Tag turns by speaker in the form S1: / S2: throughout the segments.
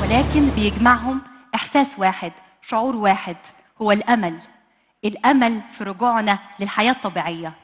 S1: ولكن بيجمعهم احساس واحد شعور واحد هو الامل الامل في رجوعنا للحياه الطبيعيه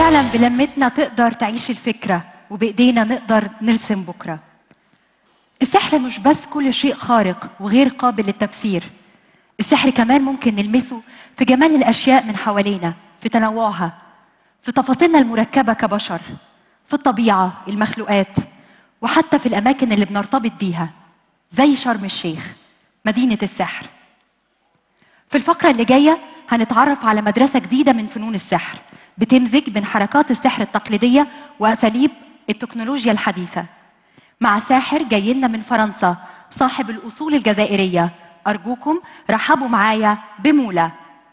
S1: وفعلا بلمتنا تقدر تعيش الفكرة وبإيدينا نقدر نرسم بكرة السحر مش بس كل شيء خارق وغير قابل للتفسير السحر كمان ممكن نلمسه في جمال الأشياء من حوالينا في تنوعها في تفاصيلنا المركبة كبشر في الطبيعة المخلوقات وحتى في الأماكن اللي بنرتبط بيها زي شرم الشيخ مدينة السحر في الفقرة اللي جاية هنتعرف على مدرسة جديدة من فنون السحر بتمزج بين حركات السحر التقليدية وأساليب التكنولوجيا الحديثة مع ساحر جاي لنا من فرنسا صاحب الأصول الجزائرية أرجوكم رحبوا معايا بمولا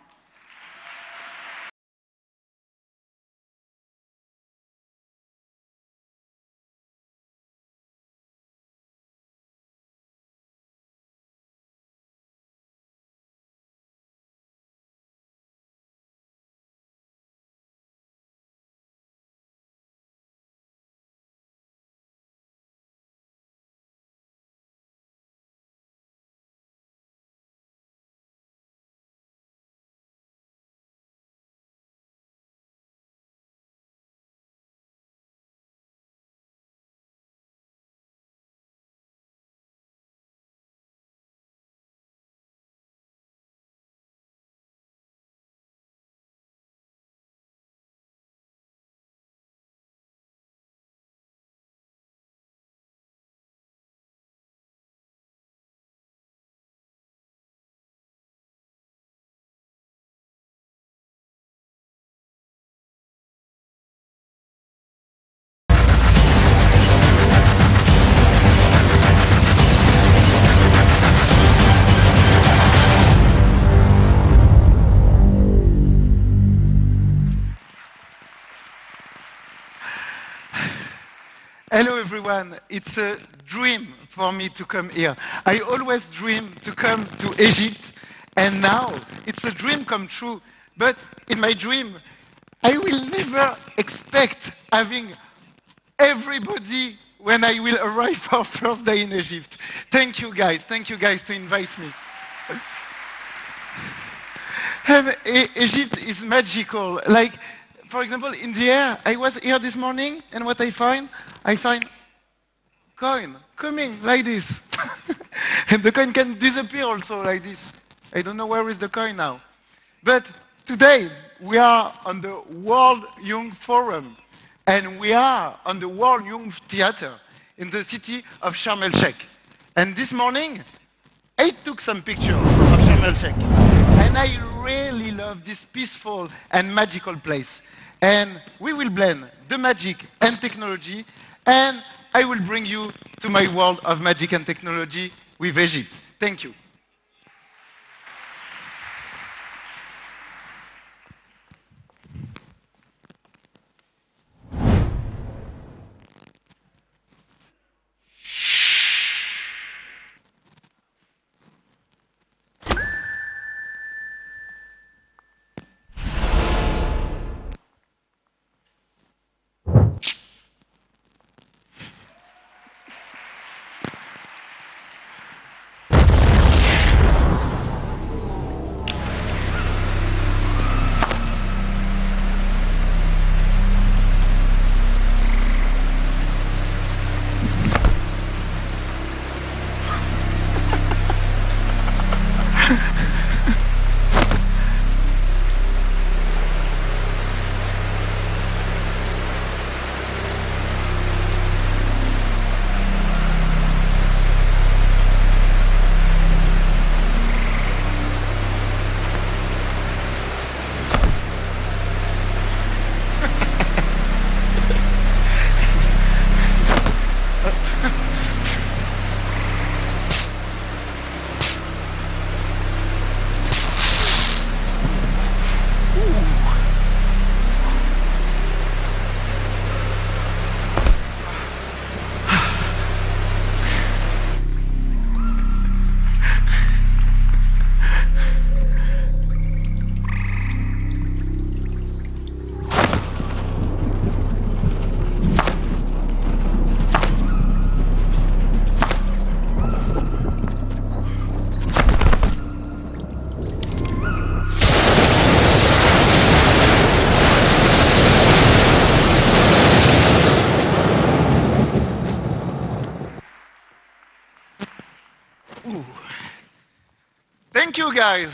S2: Hello, everyone. It's a dream for me to come here. I always dream to come to Egypt, and now it's a dream come true. But in my dream, I will never expect having everybody when I will arrive for first day in Egypt. Thank you, guys. Thank you, guys, to invite me. And E- Egypt is magical. Like, for example, in the air, I was here this morning, and what I find, I find coin coming like this. and the coin can disappear also like this. I don't know where is the coin now. But today, we are on the World Young Forum, and we are on the World Young Theater in the city of Sharm el Sheikh. And this morning, I took some pictures of Sharm el Sheikh, and I really love this peaceful and magical place. And we will blend the magic and technology, and I will bring you to my world of magic and technology with Egypt. Thank you. Thank you, guys.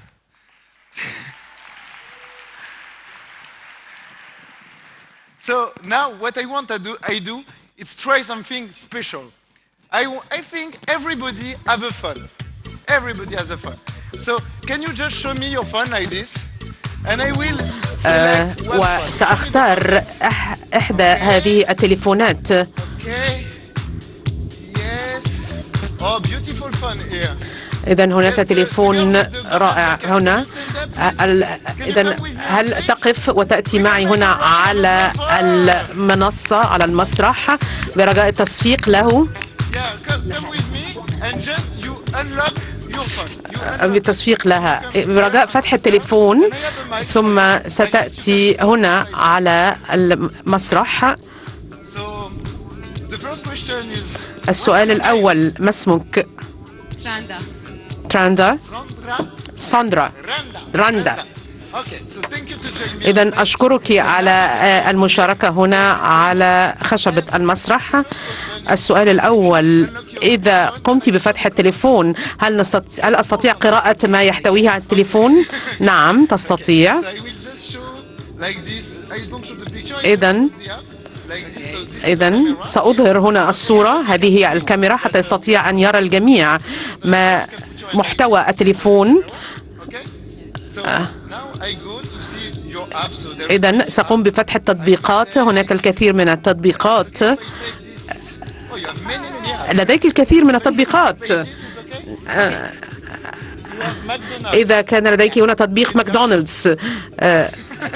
S2: so now what I want to do, I do, is try something special. I, w- I think everybody have a phone. Everybody has a phone. So can you just show me your phone like this? And I will select one phone.
S3: وسأختار أح إحدى هذه التليفونات
S2: Okay. Yes. Oh, beautiful phone here.
S3: إذا هناك تليفون رائع هنا إذا هل تقف وتأتي معي هنا على المنصة على المسرح برجاء التصفيق له
S2: Yeah, come, come with me and just you unlock your phone. You unlock
S3: بالتصفيق لها برجاء فتح التليفون ثم ستأتي هنا على المسرح
S2: So the first question is
S3: السؤال الأول ما اسمك؟
S4: Tranda.
S3: تراندا
S2: Sandra
S3: ساندرا
S2: Randa.
S3: رندا
S2: Okay, so thank you to join me.
S3: إذا أشكرك على آه، المشاركة هنا على خشبة المسرح السؤال الأول إذا قمت بفتح التليفون هل, نستطيع هل أستطيع قراءة ما يحتويه على التليفون؟ نعم تستطيع
S2: So I will just show like this. I don't show the picture. I
S3: إذن-
S2: just show the app like this. So this is the
S3: إذا
S2: camera.
S3: سأظهر هنا الصورة هذه هي الكاميرا حتى يستطيع أن يرى الجميع ما محتوى التليفون
S2: Okay. So now I go to see your app. So there
S3: إذا سأقوم بفتح التطبيقات هناك الكثير من التطبيقات
S2: take this. Oh, you have many, many apps.
S3: لديك الكثير من التطبيقات
S2: This is okay. You have McDonald's.
S3: إذا كان لديك هنا تطبيق ماكدونالدز آه،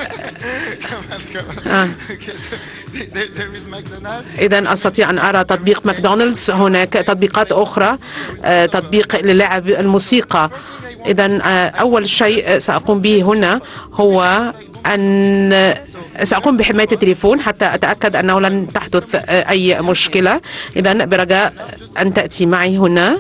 S2: Okay, so there, there is McDonald's.
S3: إذا أستطيع أن أرى تطبيق ماكدونالدز هناك تطبيقات أخرى آه، تطبيق للعب الموسيقى إذا آه، أول شيء سأقوم به هنا هو أن سأقوم بحماية التليفون حتى أتأكد أنه لن تحدث آه، أي مشكلة إذا برجاء أن تأتي معي هنا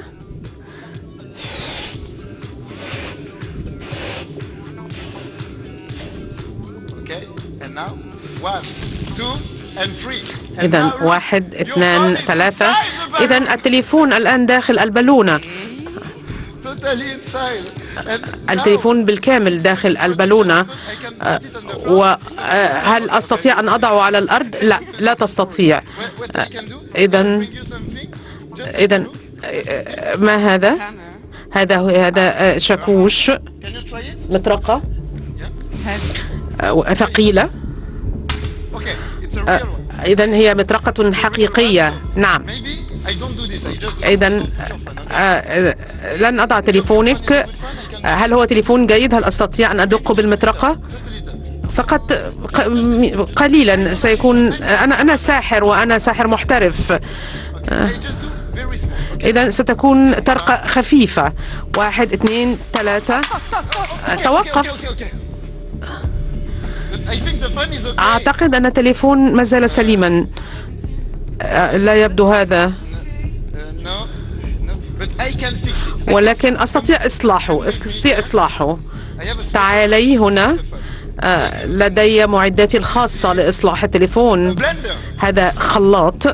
S2: Okay, and now one, two, and three. And
S3: إذا
S2: now look,
S3: واحد
S2: your
S3: اثنان
S2: phone is
S3: ثلاثة
S2: inside the
S3: إذا
S2: balloon.
S3: التليفون الآن داخل البالونة
S2: totally inside. And now,
S3: التليفون بالكامل داخل البالونة
S2: I can put it on the floor.
S3: وهل أستطيع أن أضعه على الأرض؟ لا لا تستطيع
S2: What, what I can do?
S3: إذا
S2: Bring you something. Just
S3: إذا ما هذا؟
S4: Hammer.
S3: هذا هو هذا شاكوش
S2: can you try it?
S3: مطرقة
S4: Heavy.
S3: ثقيلة
S2: Okay, it's a real one.
S3: إذا هي مطرقة حقيقية نعم
S2: Maybe I don't do this. I just do
S3: إذا
S2: this. Put your phone, okay?
S3: آه، لن أضع تليفونك هل هو تليفون جيد؟ هل أستطيع أن أدق بالمطرقة؟
S2: Just a little.
S3: فقط ق- م- قليلا سيكون أنا أنا ساحر وأنا ساحر محترف
S2: I just do very small.
S3: إذا ستكون طرقة خفيفة واحد اثنين ثلاثة توقف
S2: Okay, okay, okay. But I think the phone is okay.
S3: أعتقد أن التليفون ما زال سليما آه، لا يبدو هذا
S2: Uh, no, no. But I can fix it. I
S3: ولكن أستطيع إصلاحه أستطيع إصلاحه
S2: I have a small
S3: تعالي هنا آه، لدي معداتي الخاصة لإصلاح التليفون
S2: blender.
S3: هذا خلاط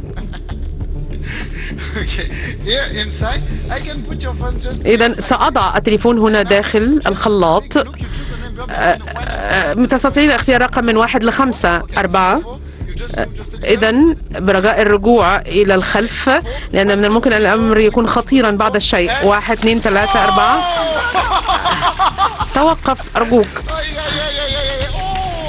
S2: Okay. Here inside, I can put your phone just.
S3: إذا سأضع التليفون هنا داخل الخلاط
S2: Look, you choose a number between one
S3: آه، تستطيعين اختيار رقم من واحد لخمسة أربعة
S2: four. You just move just a little.
S3: إذا برجاء الرجوع إلى الخلف لأن من الممكن أن الأمر يكون خطيرا بعض الشيء واحد اثنين ثلاثة أربعة توقف أرجوك
S2: Oh, yeah, yeah, yeah, yeah, yeah.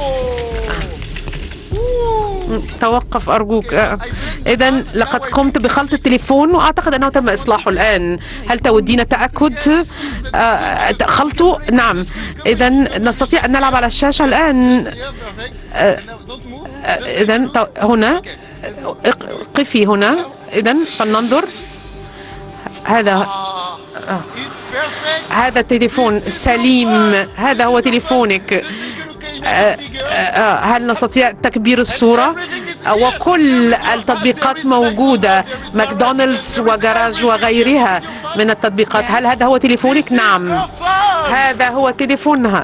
S2: Oh.
S3: توقف أرجوك إذا لقد قمت بخلط التليفون وأعتقد أنه تم إصلاحه الآن هل تودين التأكد آه، خلطه نعم إذا نستطيع أن نلعب على الشاشة الآن
S2: Yeah, perfect. Now don't move.
S3: إذا تو- هنا اق- قفي هنا إذا فلننظر هذا
S2: Ah, it's perfect.
S3: هذا التليفون سليم هذا هو تليفونك
S2: Just bigger, okay?
S3: آه،
S2: Make it bigger.
S3: آه، هل نستطيع تكبير الصورة آه، وكل التطبيقات موجودة ماكدونالدز وجراج وغيرها من التطبيقات هل هذا هو تليفونك نعم
S2: Your phone.
S3: هذا هو تليفونها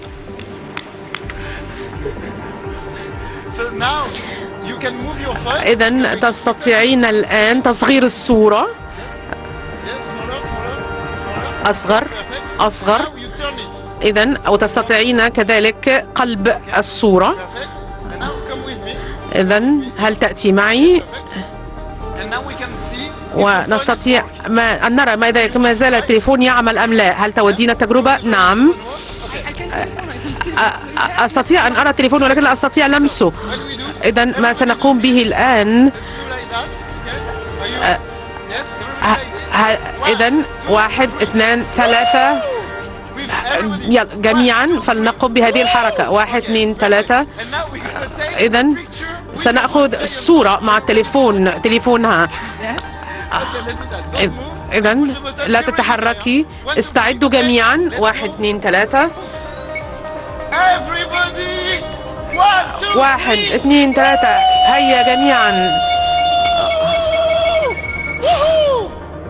S2: So now you can move your phone.
S3: إذا تستطيعين الآن تصغير الصورة
S2: Yes, smaller, smaller, smaller.
S3: أصغر
S2: Perfect.
S3: أصغر
S2: Now you turn it.
S3: إذا أو تستطيعين كذلك قلب الصورة
S2: Perfect. And now come with me.
S3: إذا هل تأتي معي
S2: Perfect. And now we can see if the phone is
S3: ونستطيع
S2: working.
S3: ما أن نرى ماذا ما زال التليفون يعمل أم لا هل تودين التجربة؟ نعم أ- أ- أستطيع أن أرى التليفون ولكن لا أستطيع لمسه
S2: What do we do?
S3: إذا ما سنقوم به الآن
S2: Do like that. Okay. Are you? Yes. Everybody like this.
S3: إذا واحد اثنان ثلاثة
S2: With everybody.
S3: يلا جميعا فلنقم بهذه الحركة واحد اثنين ثلاثة
S2: And now we're gonna take
S3: إذا
S2: a picture with
S3: سنأخذ الصورة مع التليفون تليفونها
S2: Okay, let's do that. Don't move.
S3: إذا
S2: Push the button.
S3: لا
S2: Here we go.
S3: تتحركي
S2: One, two,
S3: استعدوا
S2: three.
S3: جميعا
S2: Let's
S3: واحد
S2: go.
S3: اثنين ثلاثة
S2: Everybody. One, two,
S3: واحد
S2: three.
S3: اثنين ثلاثة هيا جميعا
S2: Woohoo!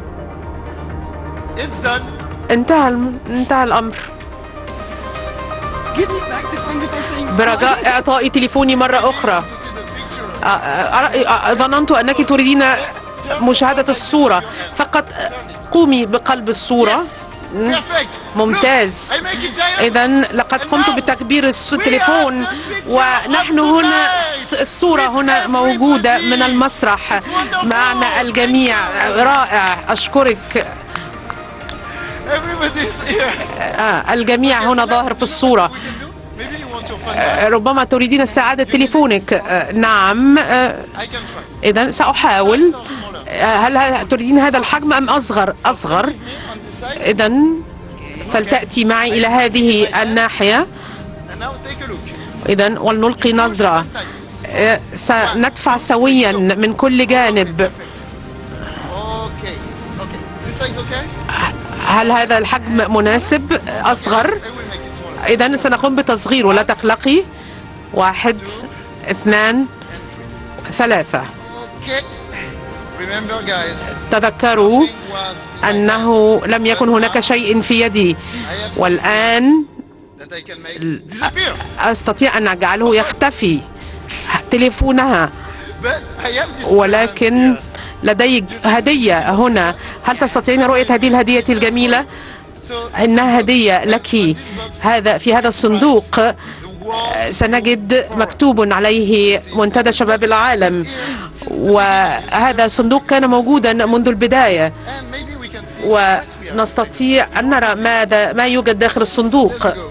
S2: It's done.
S3: انتهى الم... انتهى الأمر
S4: Give me back the phone before saying
S3: برجاء إعطائي تليفوني مرة أخرى
S2: To see the picture.
S3: أ- أ- أ- ظننت أنك تريدين مشاهدة الصورة فقط قومي بقلب الصورة
S2: Perfect.
S3: ممتاز.
S2: Look, I make it giant.
S3: إذا لقد قمت بتكبير الس- التليفون ونحن هنا الس- الصورة هنا موجودة من المسرح معنا الجميع رائع أشكرك
S2: Everybody is here.
S3: آه، الجميع هنا ظاهر في الصورة
S2: Maybe you want your phone.
S3: آه، ربما تريدين استعادة تليفونك آه، نعم آه،
S2: I can try.
S3: إذا سأحاول
S2: So smaller.
S3: آه، هل ه- تريدين هذا الحجم أم أصغر أصغر
S2: Me on this side.
S3: إذا فلتأتي معي إلى هذه الناحية
S2: And now take a look.
S3: إذا ولنلقي نظرة آه، سندفع سويا من كل جانب
S2: Okay. Okay. This size okay?
S3: هل هذا الحجم مناسب أصغر
S2: I will make it smaller.
S3: إذا سنقوم بتصغيره لا تقلقي واحد اثنان ثلاثة
S2: Okay. Remember, guys.
S3: تذكروا
S2: It was in my
S3: أنه لم يكن هناك شيء في يدي
S2: I have
S3: والآن
S2: that I can make disappear.
S3: أستطيع أن أجعله يختفي تليفونها
S2: But I have this
S3: ولكن
S2: present here.
S3: لدي هدية هنا هل تستطيعين رؤية هذه الهدية الجميلة؟
S2: So
S3: إنها هدية لك هذا في هذا الصندوق
S2: the wall
S3: سنجد مكتوب عليه منتدى شباب العالم وهذا صندوق كان موجودا منذ البداية
S2: and maybe we can see what we have.
S3: ونستطيع أن نرى ماذا ما يوجد داخل الصندوق
S2: Let's go.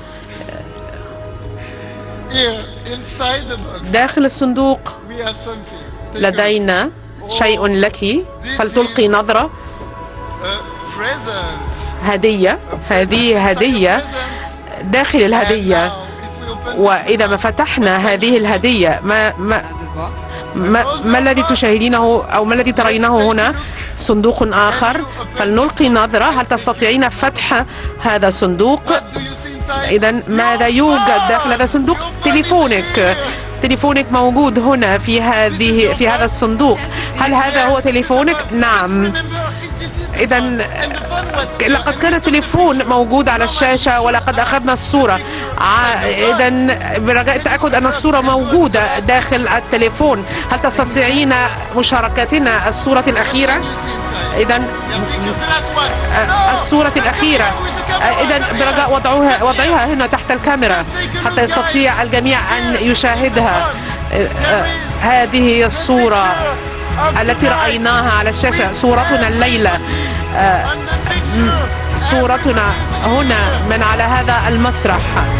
S2: Here, inside the box,
S3: داخل الصندوق
S2: we have something. Take a
S3: لدينا شيء لك فلتلقي نظرة
S2: look. A present.
S3: هدية هذه هدية داخل
S2: And
S3: الهدية
S2: now, if we open this
S3: وإذا ما فتحنا هذه الهدية ما ما
S4: As a box.
S3: ما, ما الذي تشاهدينه أو ما الذي ترينه هنا صندوق آخر فلنلقي نظرة هل تستطيعين فتح هذا الصندوق
S2: What do you see inside?
S3: إذا ماذا يوجد داخل هذا الصندوق تليفونك تليفونك موجود هنا في هذه في هذا الصندوق هل هذا هو تليفونك نعم
S2: Remember, if this is the
S3: إذا
S2: phone, and the phone was
S3: لقد كان التليفون موجود على الشاشة ولقد أخذنا الصورة إذا برجاء التأكد أن الصورة موجودة داخل التليفون هل تستطيعين مشاركتنا الصورة الأخيرة؟
S2: you see inside.
S3: إذا
S2: Yeah, picture the last one. No!
S3: الصورة الأخيرة إذا برجاء وضعوها وضعها هنا تحت الكاميرا حتى يستطيع الجميع أن يشاهدها هذه هي الصورة التي رأيناها على الشاشة صورتنا الليلة
S2: And the picture.
S3: صورتنا هنا من على هذا المسرح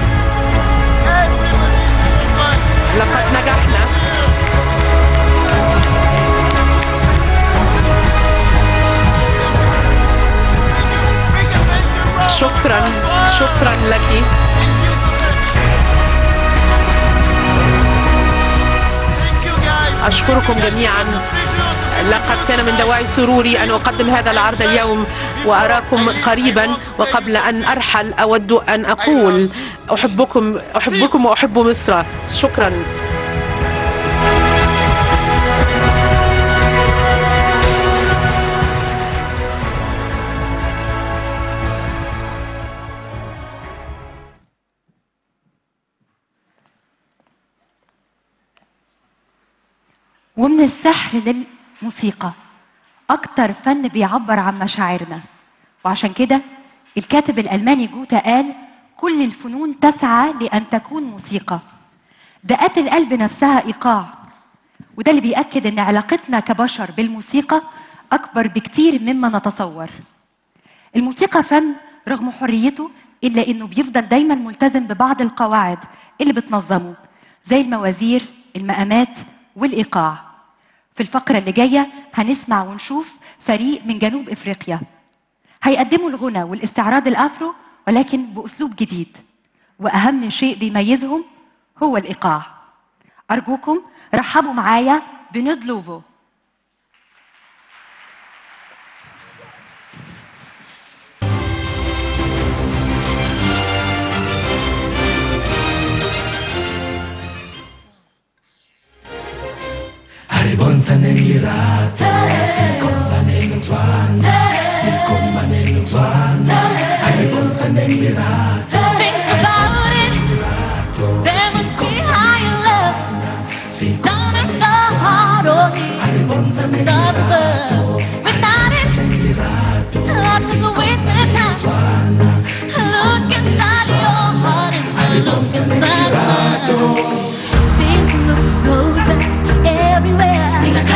S2: Everybody's
S3: لقد نجحنا
S2: Make a thank you, bro.
S3: شكرا شكرا لك
S2: Thank you so much. Thank you, guys.
S3: أشكركم جميعا لقد كان من دواعي سروري أن أقدم هذا العرض اليوم وأراكم قريبا وقبل أن أرحل أود أن أقول أحبكم أحبكم وأحب مصر شكرا
S1: ومن السحر للموسيقى أكتر فن بيعبر عن مشاعرنا وعشان كده الكاتب الألماني جوتا قال كل الفنون تسعى لأن تكون موسيقى دقات القلب نفسها إيقاع وده اللي بيأكد أن علاقتنا كبشر بالموسيقى أكبر بكتير مما نتصور الموسيقى فن رغم حريته إلا أنه بيفضل دايما ملتزم ببعض القواعد اللي بتنظمه زي الموازير المقامات والإيقاع في الفقرة اللي جاية هنسمع ونشوف فريق من جنوب إفريقيا هيقدموا الغنى والاستعراض الأفرو ولكن بأسلوب جديد وأهم شيء بيميزهم هو الإيقاع أرجوكم رحبوا معايا بنود لوفو
S5: Haribonza nengilirata Sikhomba nenenzwana Sikhomba nenenzwana Haribonza nengilirata
S6: Think about it. There must be higher love down in the heart of me. Stop love. Without it, life's just a wasted time. Look inside your heart and look inside mine. Things look so bad everywhere.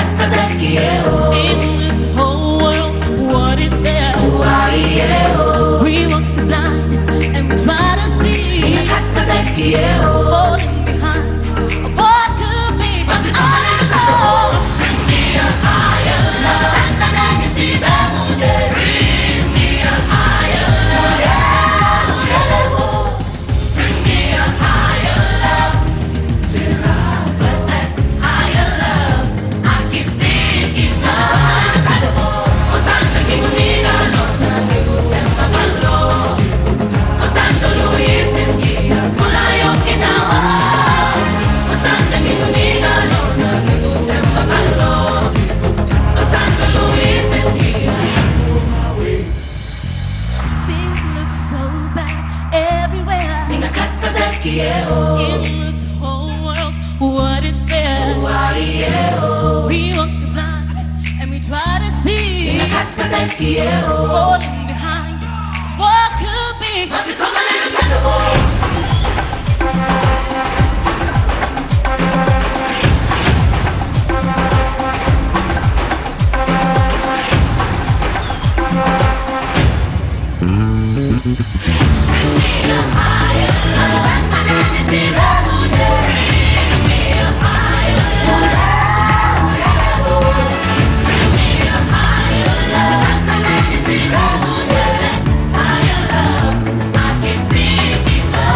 S6: In this whole world, what is there? We walk the blind and we try to see. Falling behind what could be. All in the cold. Bring me a higher love. Bring me a higher love. Bring me a higher love. What's that higher love? I keep thinking of. Things look so bad everywhere. In this whole world, what is fair? We walk the blind and we try to see. Falling behind, what could be? Higher love, I keep thinking of.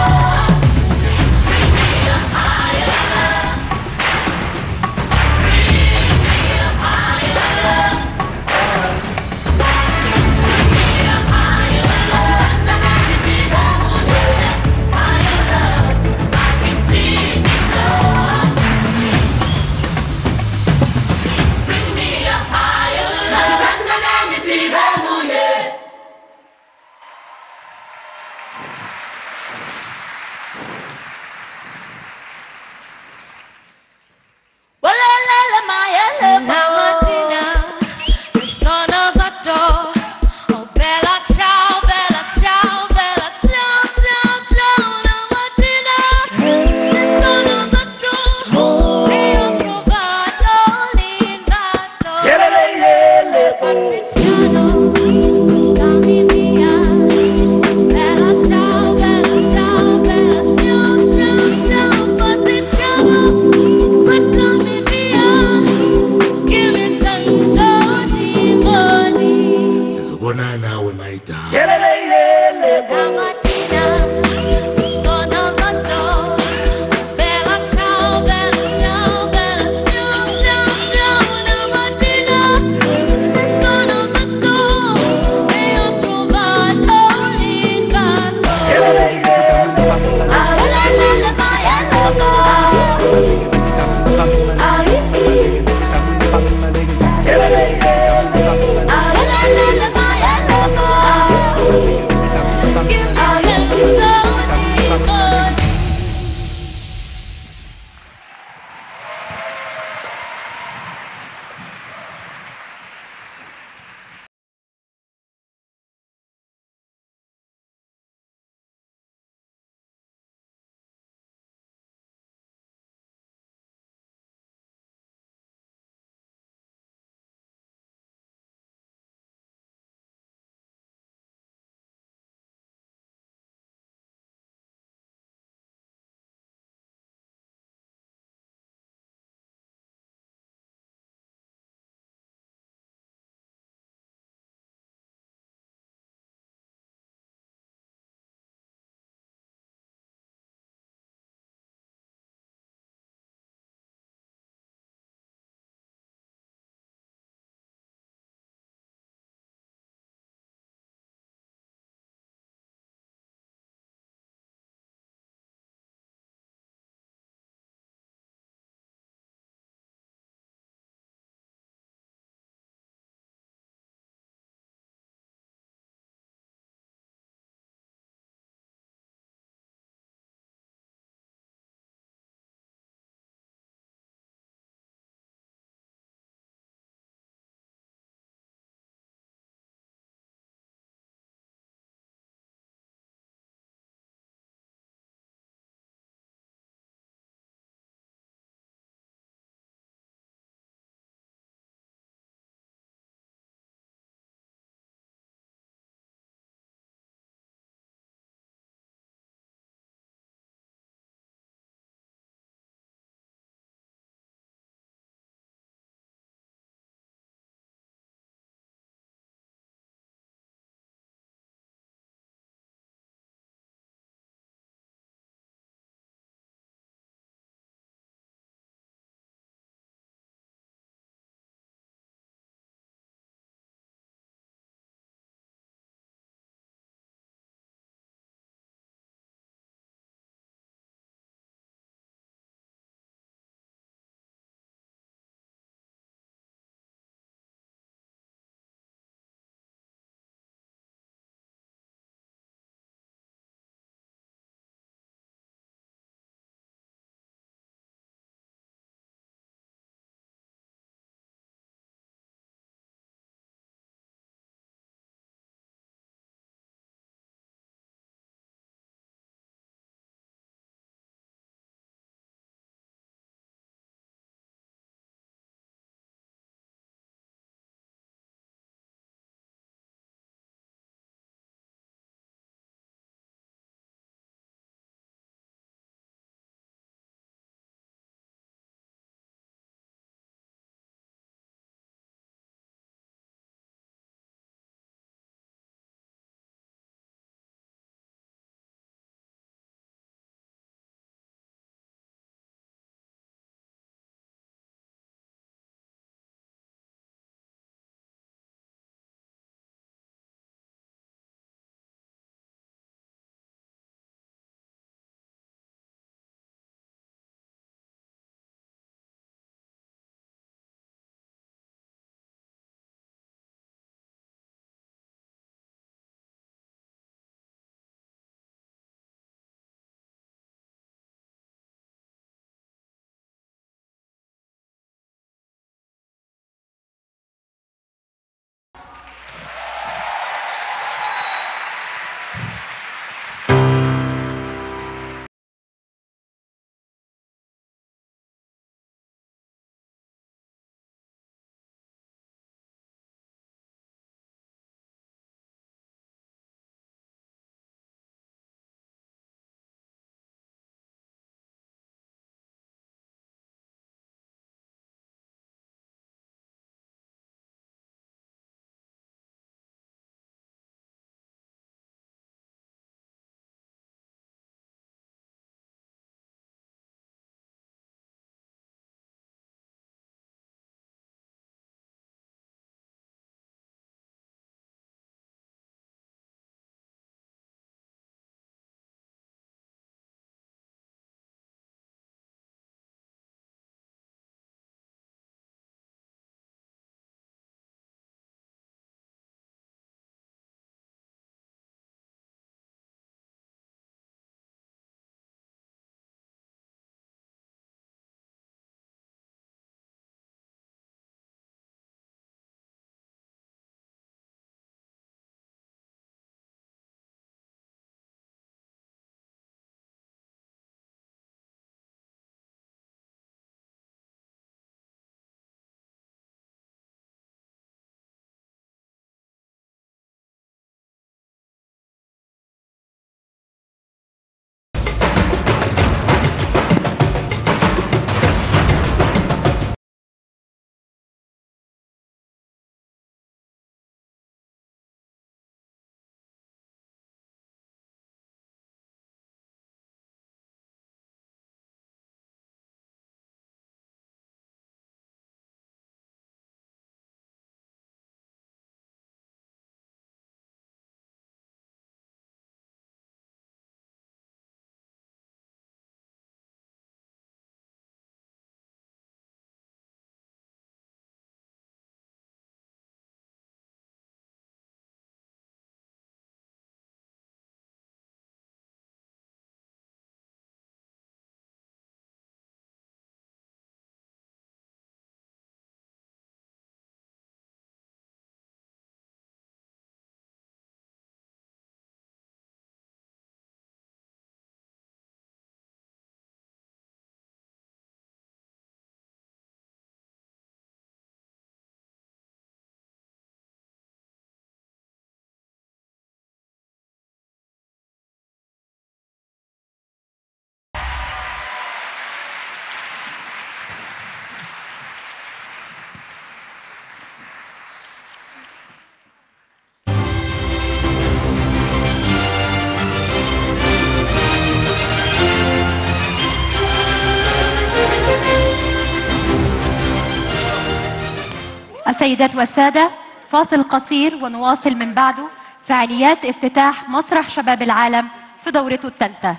S1: السيدات والسادة فاصل قصير ونواصل من بعده فعاليات افتتاح مسرح شباب العالم في دورته الثالثة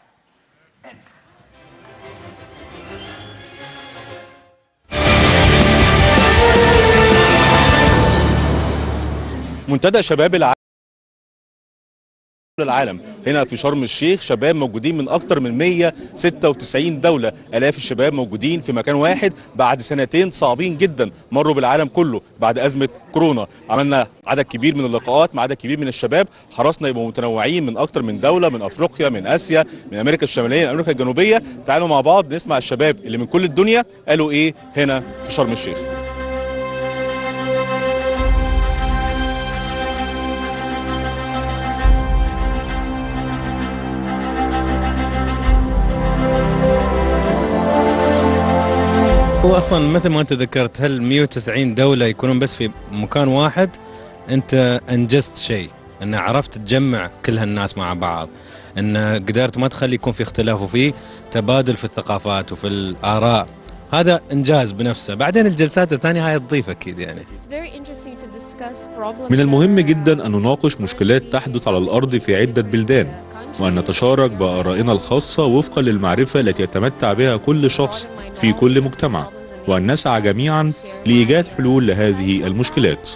S7: منتدى شباب العالم العالم هنا في شرم الشيخ شباب موجودين من اكتر من 196 دولة الاف الشباب موجودين في مكان واحد بعد سنتين صعبين جدا مروا بالعالم كله بعد ازمة كورونا عملنا عدد كبير من اللقاءات مع عدد كبير من الشباب حرصنا يبقوا متنوعين من اكتر من دولة من افريقيا من اسيا من امريكا الشمالية من امريكا الجنوبية تعالوا مع بعض نسمع الشباب اللي من كل الدنيا قالوا ايه هنا في شرم الشيخ
S8: هو اصلا مثل ما انت ذكرت هل 190 دوله يكونون بس في مكان واحد انت انجزت شيء ان عرفت تجمع كل هالناس مع بعض ان قدرت ما تخلي يكون في اختلاف وفي تبادل في الثقافات وفي الاراء هذا انجاز بنفسه بعدين الجلسات الثانيه هاي تضيف اكيد يعني
S7: من المهم جدا أن نناقش مشكلات تحدث على الأرض في عدة بلدان وأن نتشارك بآرائنا الخاصة وفقا للمعرفة التي يتمتع بها كل شخص في كل مجتمع وأن نسعى جميعا لإيجاد حلول لهذه المشكلات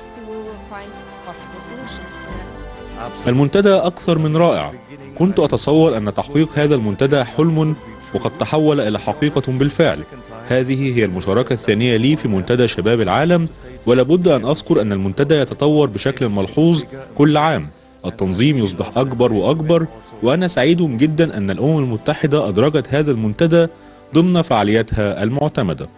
S7: المنتدى أكثر من رائع كنت أتصور أن تحقيق هذا المنتدى حلم وقد تحول إلى حقيقة بالفعل هذه هي المشاركة الثانية لي في منتدى شباب العالم ولابد أن أذكر أن المنتدى يتطور بشكل ملحوظ كل عام التنظيم يصبح أكبر وأكبر وأنا سعيد جدا أن الأمم المتحدة أدرجت هذا المنتدى ضمن فعالياتها المعتمدة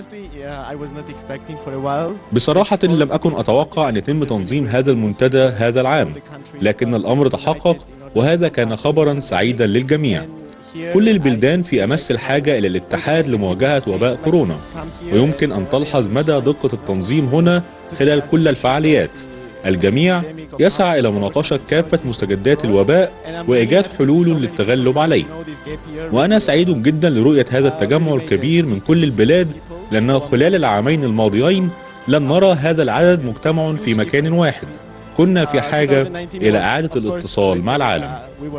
S7: بصراحة لم أكن أتوقع أن يتم تنظيم هذا المنتدى هذا العام لكن الأمر تحقق وهذا كان خبرا سعيدا للجميع كل البلدان في أمس الحاجة إلى الاتحاد لمواجهة وباء كورونا ويمكن أن تلحظ مدى دقة التنظيم هنا خلال كل الفعاليات الجميع يسعى إلى مناقشة كافة مستجدات الوباء وإيجاد حلول للتغلب عليه وأنا سعيد جدا لرؤية هذا التجمع الكبير من كل البلاد لأنه خلال العامين الماضيين لم نرى هذا العدد مجتمع في مكان واحد كنا في حاجة إلى إعادة الاتصال مع العالم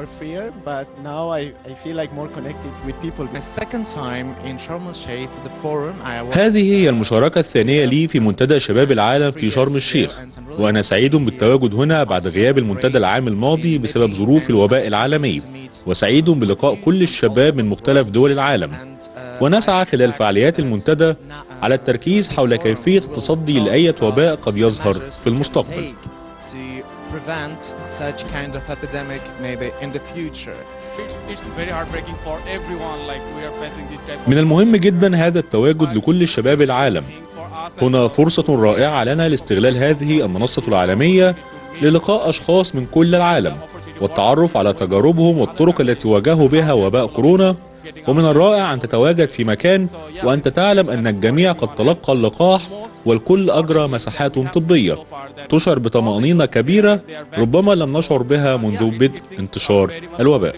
S7: هذه هي المشاركة الثانية لي في منتدى شباب العالم في شرم الشيخ وأنا سعيد بالتواجد هنا بعد غياب المنتدى العام الماضي بسبب ظروف الوباء العالمي وسعيد بلقاء كل الشباب من مختلف دول العالم ونسعى خلال فعاليات المنتدى على التركيز حول كيفية التصدي لأي وباء قد يظهر في المستقبل
S2: prevent such kind of epidemic maybe in the future.
S9: It's, it's very heartbreaking for everyone like we are facing this type
S7: من المهم جدا هذا التواجد لكل الشباب العالم هنا فرصة رائعة لنا لاستغلال هذه المنصة العالمية للقاء أشخاص من كل العالم والتعرف على تجاربهم والطرق التي واجهوا بها وباء كورونا ومن الرائع أن تتواجد في مكان وأنت تعلم أن الجميع قد تلقى اللقاح والكل أجرى مساحات طبية تشعر بطمأنينة كبيرة ربما لم نشعر بها منذ بدء انتشار الوباء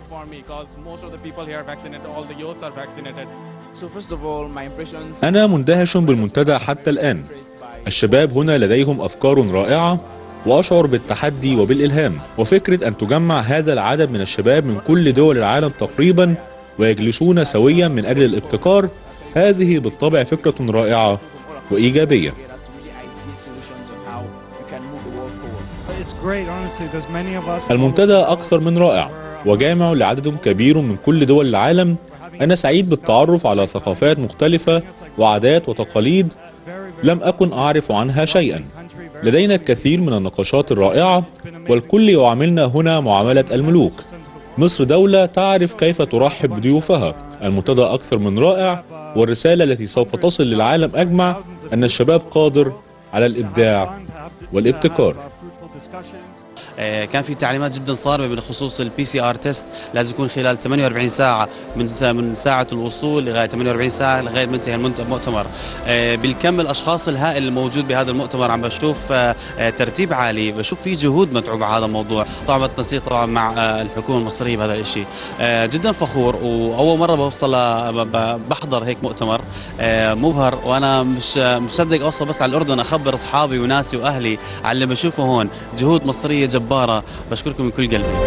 S7: أنا مندهش بالمنتدى حتى الآن الشباب هنا لديهم أفكار رائعة وأشعر بالتحدي وبالإلهام وفكرة أن تجمع هذا العدد من الشباب من كل دول العالم تقريبا ويجلسون سويا من أجل الابتكار هذه بالطبع فكرة رائعة وإيجابية المنتدى أكثر من رائع وجامع لعدد كبير من كل دول العالم أنا سعيد بالتعرف على ثقافات مختلفة وعادات وتقاليد لم أكن أعرف عنها شيئا لدينا الكثير من النقاشات الرائعة والكل يعاملنا هنا معاملة الملوك مصر دولة تعرف كيف ترحب بضيوفها المنتدى أكثر من رائع والرسالة التي سوف تصل للعالم أجمع أن الشباب قادر على الإبداع والابتكار
S10: آه، كان في تعليمات جدا صارمه بخصوص البي سي ار تيست لازم يكون خلال 48 ساعه من سا- من ساعه الوصول لغايه 48 ساعه لغايه ما ينتهي المنت- المؤتمر آه، بالكم الاشخاص الهائل الموجود بهذا المؤتمر عم بشوف آه، آه، ترتيب عالي بشوف في جهود متعوبه على هذا الموضوع طبعا بالتنسيق طبعا مع آه، الحكومه المصريه بهذا الشيء آه، جدا فخور واول مره بوصل ل- ب- ب- بحضر هيك مؤتمر آه، مبهر وانا مش آه، مصدق اوصل بس على الاردن اخبر اصحابي وناسي واهلي على اللي بشوفه هون جهود مصريه جباره بشكركم من كل قلبي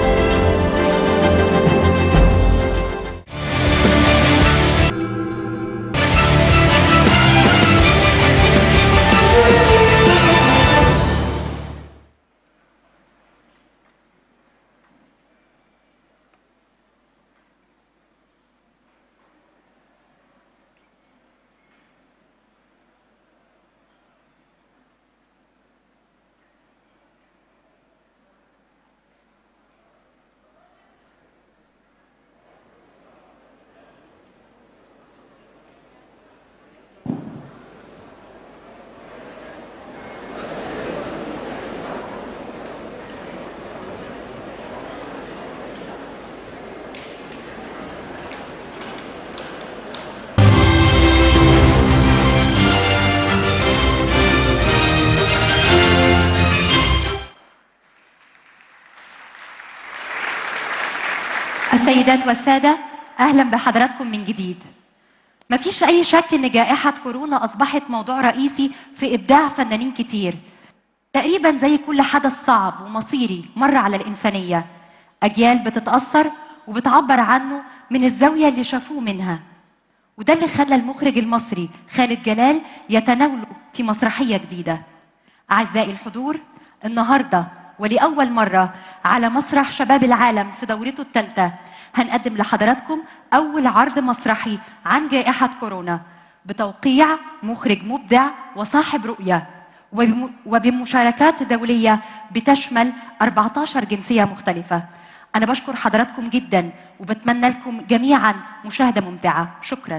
S1: السيدات والسادة أهلا بحضراتكم من جديد ما فيش أي شك إن جائحة كورونا أصبحت موضوع رئيسي في إبداع فنانين كتير تقريبا زي كل حدث صعب ومصيري مر على الإنسانية أجيال بتتأثر وبتعبر عنه من الزاوية اللي شافوه منها وده اللي خلى المخرج المصري خالد جلال يتناوله في مسرحية جديدة أعزائي الحضور النهاردة ولأول مرة على مسرح شباب العالم في دورته الثالثة هنقدم لحضراتكم أول عرض مسرحي عن جائحة كورونا بتوقيع مخرج مبدع وصاحب رؤية وبم- وبمشاركات دولية بتشمل 14 جنسية مختلفة أنا بشكر حضراتكم جدا وبتمنى لكم جميعا مشاهدة ممتعة شكراً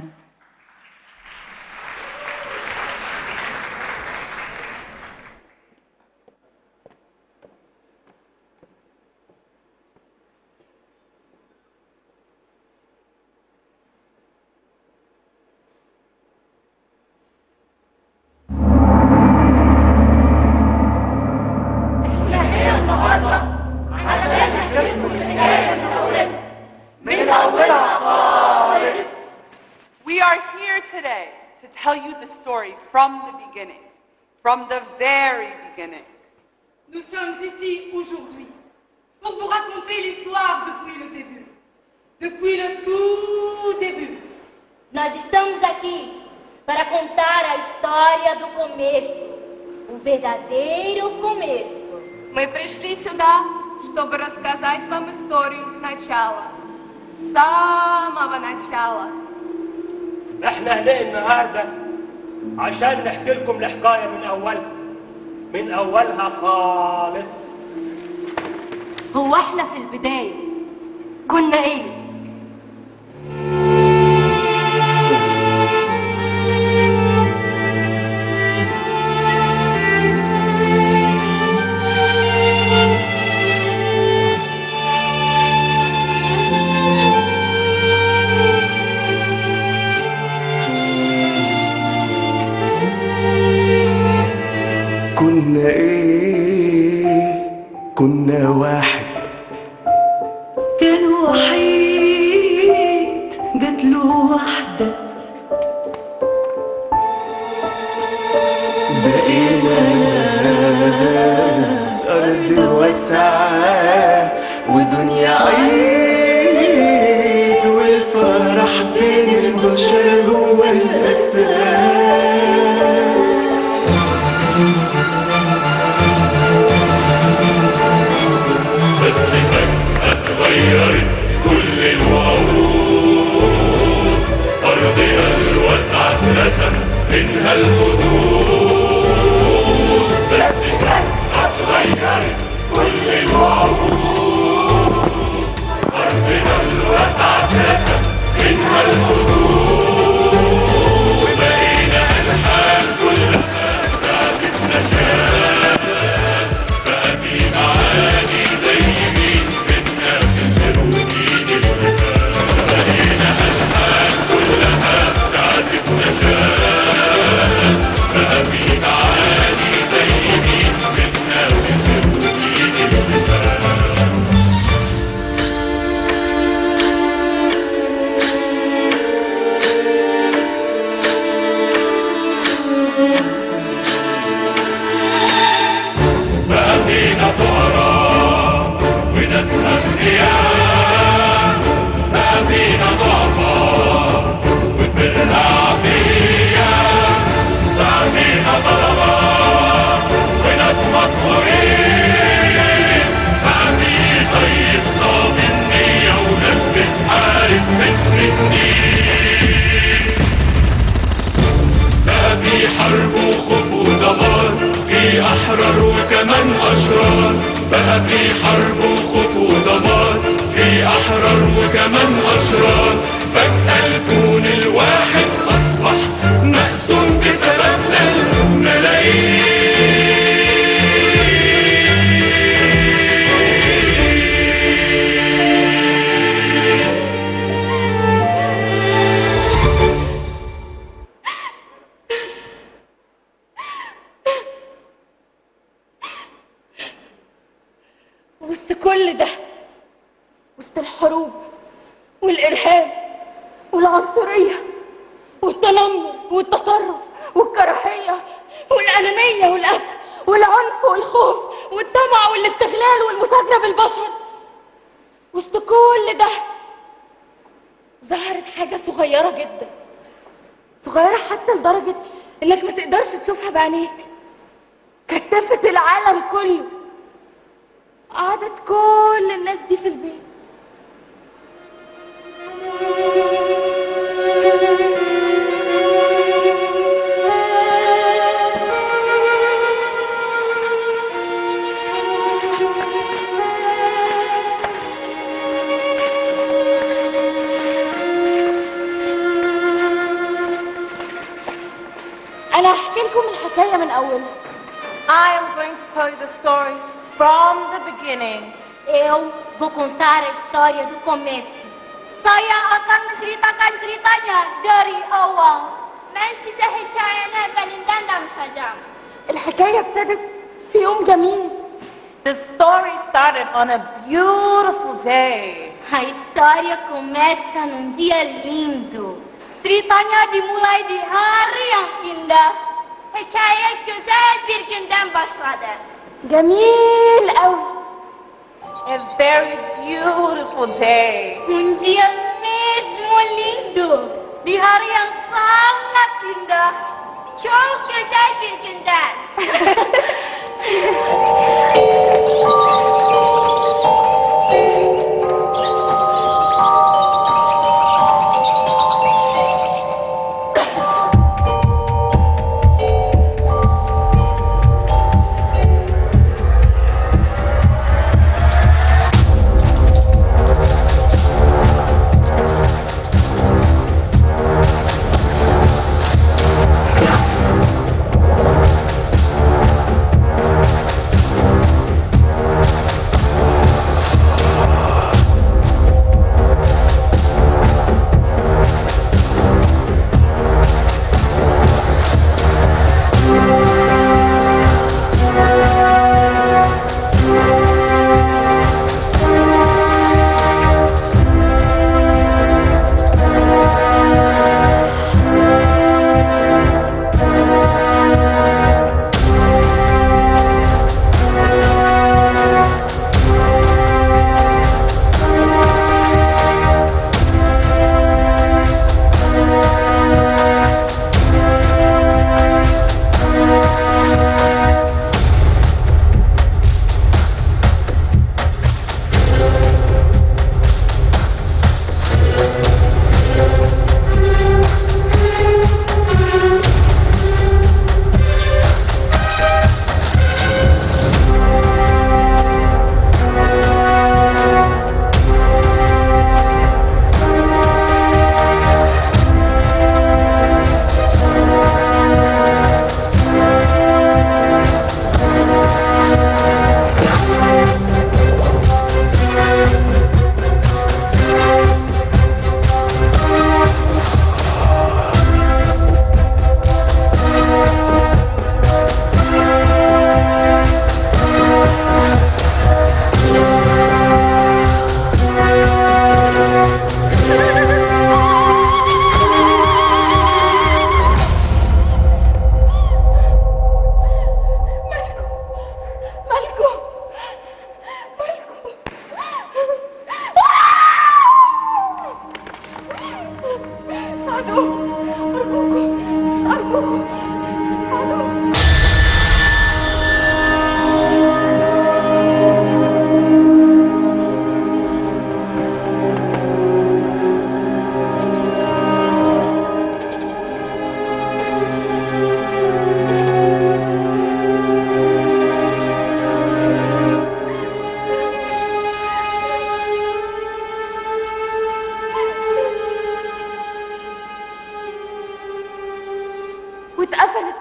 S11: We are here today to tell you the story from the beginning, from the very beginning.
S12: Nous sommes ici aujourd'hui pour vous raconter l'histoire depuis le début. Depuis le tout début.
S6: Nós estamos aqui para contar a história do começo, o verdadeiro começo.
S13: Мы пришли сюда, чтобы рассказать вам историю сначала. С самого начала.
S14: احنا هنا النهارده عشان نحكي لكم الحكايه من اولها من اولها خالص
S12: هو احنا في البداية كنا ايه؟
S5: كنا ايه كنا واحد
S12: كان وحيد جات له واحدة
S5: بقينا ناس أرض واسعة ودنيا عيد والفرح بين البشر هو الأساس
S15: بس فجأة اتغيرت كل الوعود أرضنا الواسعة اترسم منها الحدود بس فجأة اتغيرت كل الوعود أرضنا الواسعة اترسم منها الحدود وبقينا ألحان كلها تعزف نشاز بقى في معاني بقى في حرب وخوف ودمار في أحرار وكمان أشرار فجأة الكون الواحد أصبح مقسوم بسببنا الملايين
S13: وسط كل ده وسط الحروب والإرهاب والعنصرية والتنمر والتطرف والكراهية والأنانية والقتل والعنف والخوف والطمع والاستغلال والمتاجرة بالبشر وسط كل ده ظهرت حاجة صغيرة جدا صغيرة حتى لدرجة إنك ما تقدرش تشوفها بعينيك كتفت العالم كله قعدت كل الناس دي في البيت أنا هحكي لكم الحكاية من أولها
S16: I am going to tell you the story from the beginning.
S6: Eu vou contar a história do começo. Saya akan menceritakan ceritanya dari awal. Ben size hikayene belinden danışacağım.
S13: الحكاية ابتدت في يوم جميل
S16: The story started on a beautiful day.
S6: A história começa num dia lindo. Ceritanya dimulai di hari yang indah. Hikaye güzel bir günden başladı.
S13: جميل أوي
S16: A very beautiful day.
S6: Um dia mesmo lindo. Di hari yang sangat indah. Çok güzel bir günden.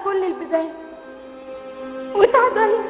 S13: كل البيبان وتعزل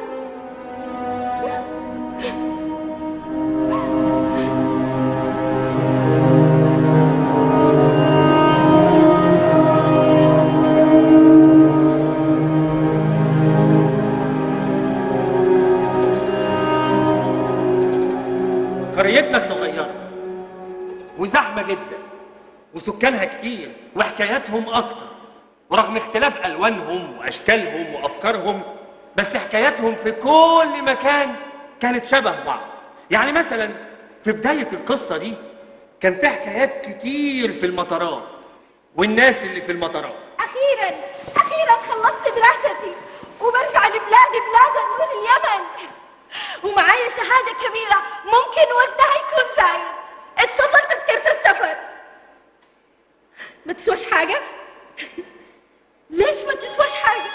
S17: قريتنا صغيرة وزحمة جدا وسكانها كتير وحكاياتهم أكتر ورغم اختلاف ألوانهم وأشكالهم وأفكارهم بس حكاياتهم في كل مكان كانت شبه بعض يعني مثلا في بداية القصة دي كان في حكايات كتير في المطارات والناس اللي في المطارات
S13: أخيرا أخيرا خلصت دراستي وبرجع لبلادي بلاد النور اليمن ومعايا شهادة كبيرة ممكن وزنها يكون زايد اتفضل تذكرة السفر ما تسواش حاجة؟ ليش ما تسواش حاجة؟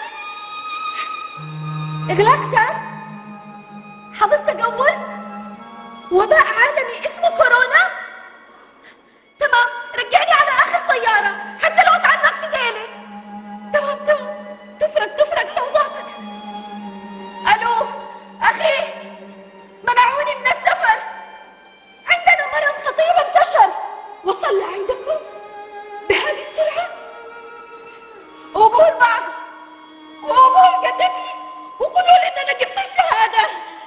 S13: إغلاق تام؟ حضرتك أول؟ وباء عالمي اسمه كورونا؟ تمام رجعني على آخر طيارة حتى لو اتعلق بديلي تمام تمام تفرق تفرق لو ضغطت ألو أخي منعوني من السفر عندنا مرض خطير انتشر وصل لعندكم بهذه السرعة وقول بعض وقول جدتي وقولوا لي ان انا جبت الشهادة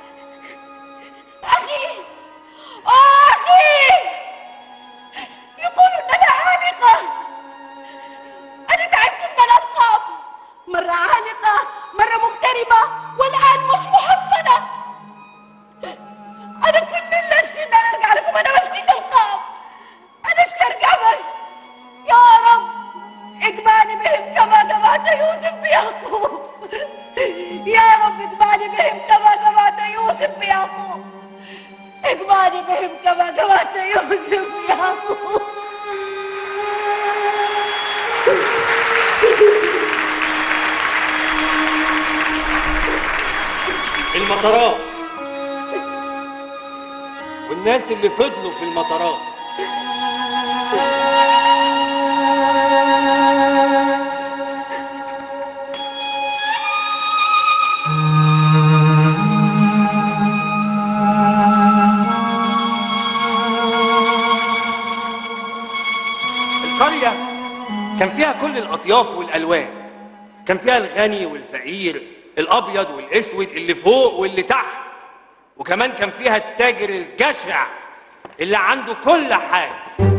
S13: اخي آه اخي يقولوا ان انا عالقة انا تعبت من الالقاب مرة عالقة مرة مغتربة والان مش محصنة انا كل اللي اشتي ان انا ارجع لكم انا ما اشتيش القاب انا اشتي ارجع بس يا رب اجمعني بهم كما جمعت يوسف بيعقوب يا رب اجمعني بهم كما جمعت يوسف بيعقوب اجمعني بهم كما جمعت يوسف بيعقوب
S17: المطارات والناس اللي فضلوا في المطارات القرية كان فيها كل الأطياف والألوان كان فيها الغني والفقير الأبيض والأسود اللي فوق واللي تحت وكمان كان فيها التاجر الجشع اللي عنده كل حاجة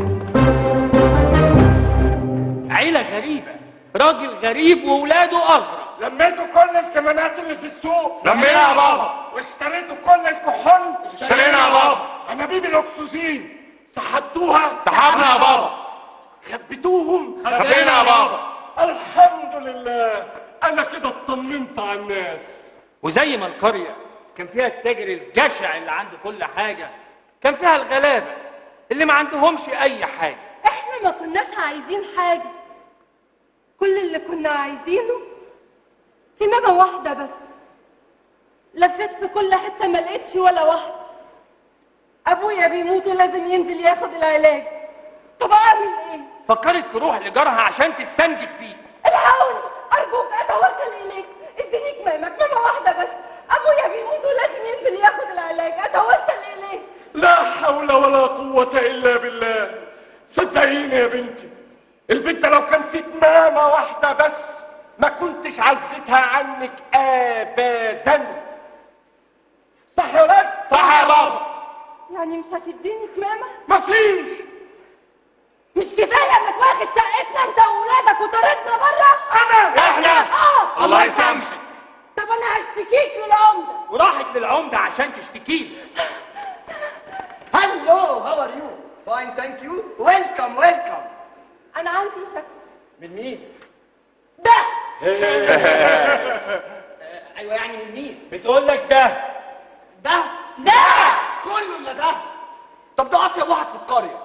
S17: عيلة غريبة راجل غريب وولاده أغرب
S18: لميتوا كل الكمانات اللي في السوق
S15: لمينا يا بابا.
S18: واشتريتوا كل الكحول
S15: اشترينا يا بابا.
S18: انابيب الاكسجين سحبتوها
S15: سحبنا يا بابا.
S18: خبيتوهم
S15: خبينا يا بابا.
S18: الحمد لله انا كده اطمنت على الناس
S17: وزي ما القرية كان فيها التاجر الجشع اللي عنده كل حاجة كان فيها الغلابة اللي ما عندهمش أي حاجة
S12: احنا ما كناش عايزين حاجة كل اللي كنا عايزينه كمامة واحدة بس لفيت في كل حتة ما لقيتش ولا واحدة ابويا بيموت ولازم ينزل ياخد العلاج طب اعمل ايه
S17: فكرت تروح لجارها عشان تستنجد بيه
S12: الحقوني ارجوك اتوسل اليك اديني كمامة كمامة واحدة بس ابويا بيموت ولازم ينزل ياخد العلاج اتوسل اليك
S18: لا حول ولا قوة إلا بالله صدقيني يا بنتي البنت لو كان في كمامة واحدة بس ما كنتش عزتها عنك أبدا صح يا ولاد؟
S15: صح يا بابا.
S12: يعني مش هتديني كمامة
S18: مفيش
S12: مش كفاية انك واخد شقتنا انت واولادك وطردنا بره
S18: انا
S15: احنا
S12: اه
S17: الله يسامحك
S12: طب انا هشتكيك للعمدة
S17: وراحت للعمدة عشان تشتكيه
S19: Hello, how are you? Fine, thank you. Welcome, welcome.
S12: انا عندي شك
S19: من مين؟
S12: ده
S19: ايوه يعني من مين؟
S17: بتقول لك ده
S19: ده
S12: ده
S19: كله الا ده طب ده اطيب واحد في القريه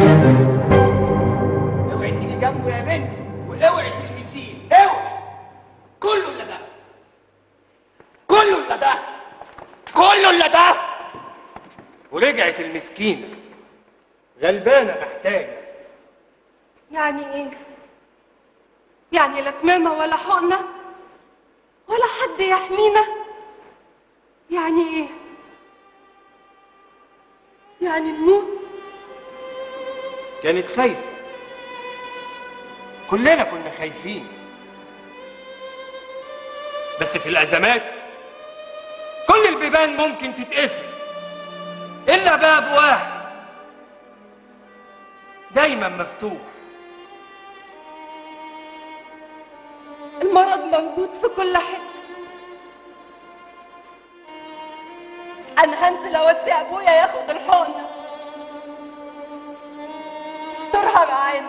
S19: اوعي تيجي جنبه يا بنتي واوعي تلمسيه اوعي كله الا ده كله الا ده كله الا ده
S17: ورجعت المسكينة غلبانة محتاجة
S12: يعني ايه يعني لا كمامة ولا حقنة حد يحمينا يعني ايه يعني نموت
S17: كانت خايفة كلنا كنا خايفين بس في الأزمات كل البيبان ممكن تتقفل إلا باب واحد دايما مفتوح
S12: المرض موجود في كل حته انا هنزل اودي ابويا ياخد الحقنه استرها معانا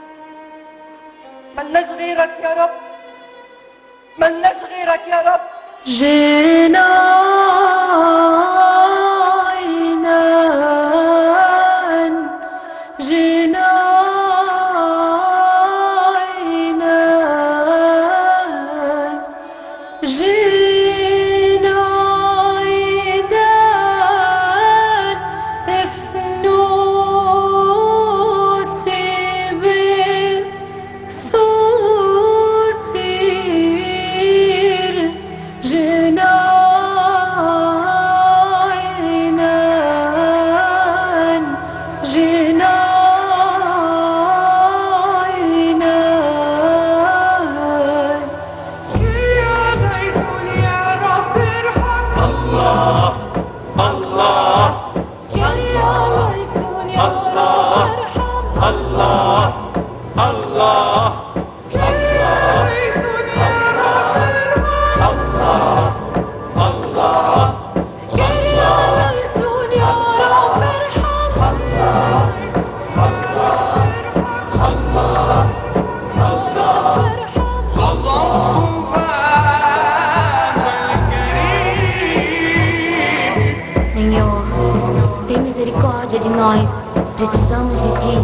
S12: ملناش غيرك يا رب ملناش غيرك يا رب
S6: جناينا جناينا جناينا افنوتي بالصوتير جناينا جناينا يا ليسون يا رب ارحم
S17: الله الله
S6: يا ليسون يا رب ارحم
S17: الله الله
S6: يا ليسون يا رب ارحم
S17: الله الله
S6: يا ليسون يا رب ارحم
S20: Senhor, tem misericórdia de nós. Precisamos de ti.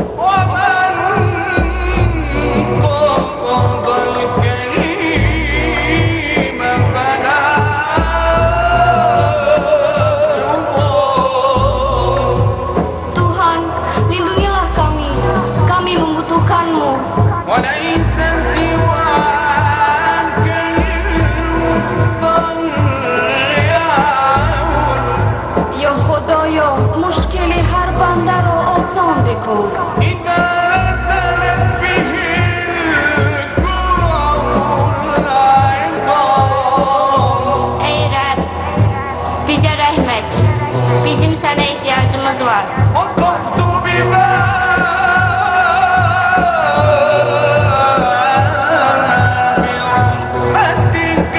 S20: Tuhan, lindungilah kami. Kami membutuhkanmu.
S5: وليس سواك للمضطر
S6: يا خدایا مشکلی هر بنده را آسان بکن
S5: إذا نزلت به العظام
S20: Ey Rab, bize rahmet. Bizim sana ihtiyacımız var.
S5: وقفت بباب رحمتك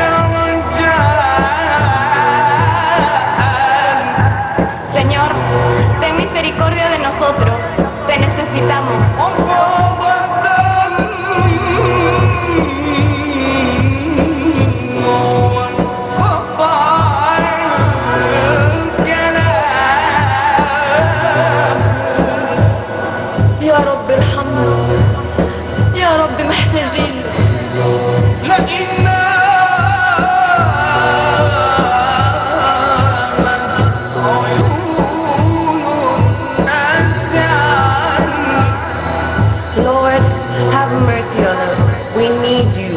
S5: رجاء
S20: Señor, ten misericordia de nosotros. Te necesitamos.
S5: وفاض الدم وانقطع الكلام
S6: يا رب ارحمنا يا رب محتاجين
S5: لئن
S16: Lord, have mercy on us. We need you.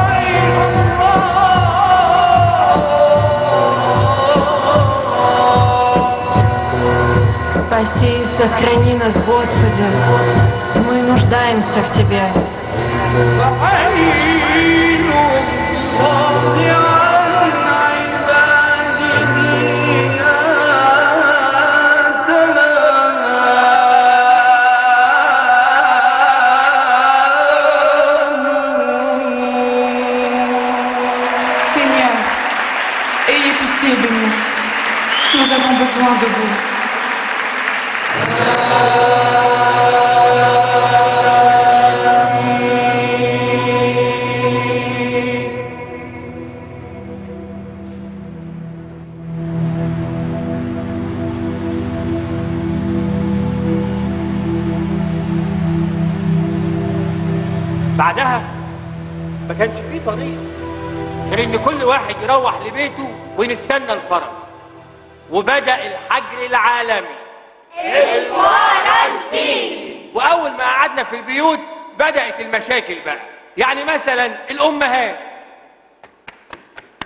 S6: Спаси и сохрани нас, Господи. Мы нуждаемся в Тебе.
S5: فعين الله عن عباده
S4: Seigneur, ayez pitié de nous. Nous avons besoin de vous.
S17: بعدها ما كانش فيه طريق غير ان كل واحد يروح لبيته ونستنى الفرج وبدأ الحجر العالمي الكوارنتين واول ما قعدنا في البيوت بدأت المشاكل بقى يعني مثلا الامهات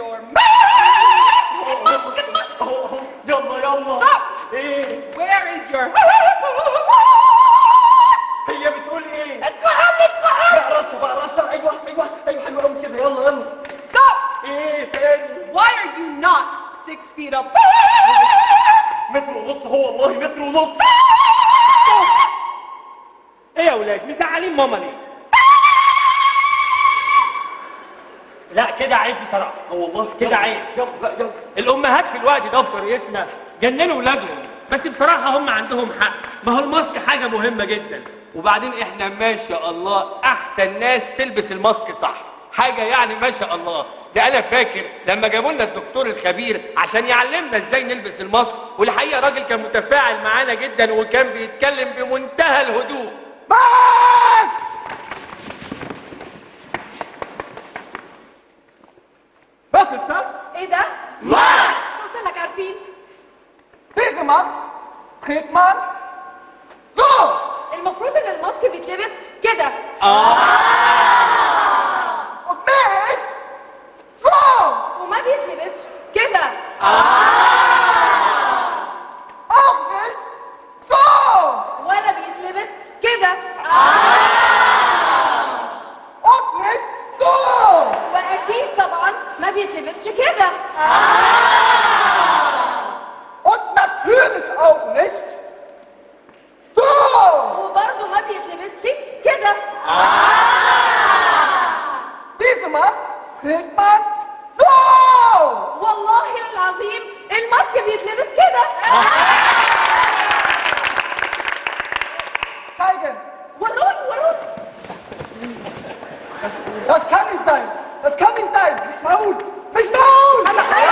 S11: your mask? الماسك الماسك
S19: يلا يلا
S11: Stop!
S19: ايه
S11: Where is your
S19: هي بتقول ايه
S11: الكحل الكحل
S19: لا رشه بقى رشه ايوه ايوه ايوه حلوه قوي كده يلا يلا
S11: Stop!
S19: ايه تاني
S11: Why are you not six feet up?
S19: متر ونص هو والله متر ونص
S17: ايه يا ولاد مزعلين ماما ليه؟ لا كده عيب بصراحه
S19: اه والله
S17: كده عيب
S19: يلا لا يلا
S17: الامهات في الوقت ده في قريتنا جننوا ولادهم بس بصراحه هم عندهم حق ما هو الماسك حاجه مهمه جدا
S21: وبعدين احنا ما شاء الله احسن ناس تلبس الماسك صح حاجه يعني ما شاء الله ده انا فاكر لما جابوا لنا الدكتور الخبير عشان يعلمنا ازاي نلبس الماسك والحقيقه راجل كان متفاعل معانا جدا وكان بيتكلم بمنتهى الهدوء
S19: بس استاذ
S12: ايه ده؟
S19: ماسك
S12: قلت لك عارفين
S19: Diese Maske trägt man so.
S12: المفروض ان الماسك بيتلبس كده
S19: Und nicht so.
S12: وما بيتلبسش كده
S19: Auch nicht so.
S12: ولا بيتلبس كده
S19: Und nicht so.
S12: واكيد طبعا ما بيتلبسش كده
S19: Und natürlich auch nicht so.
S12: وبرضه ما بيتلبسش كده
S19: Diese Maske trägt man so.
S12: والله العظيم الماسك بيتلبس كده
S19: Zeigen.
S12: وروني وروني
S19: Das kann nicht sein. Das kann nicht sein. Nicht Maul. Nicht Maul.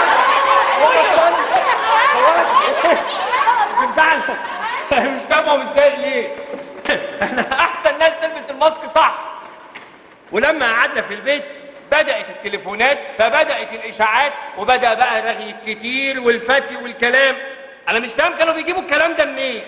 S17: بتزعل مش فاهم هو متضايق ليه احنا احسن ناس تلبس الماسك صح ولما قعدنا في البيت بدأت التليفونات فبدأت الإشاعات وبدأ بقى الرغي الكتير والفتي والكلام أنا مش فاهم كانوا بيجيبوا الكلام ده منين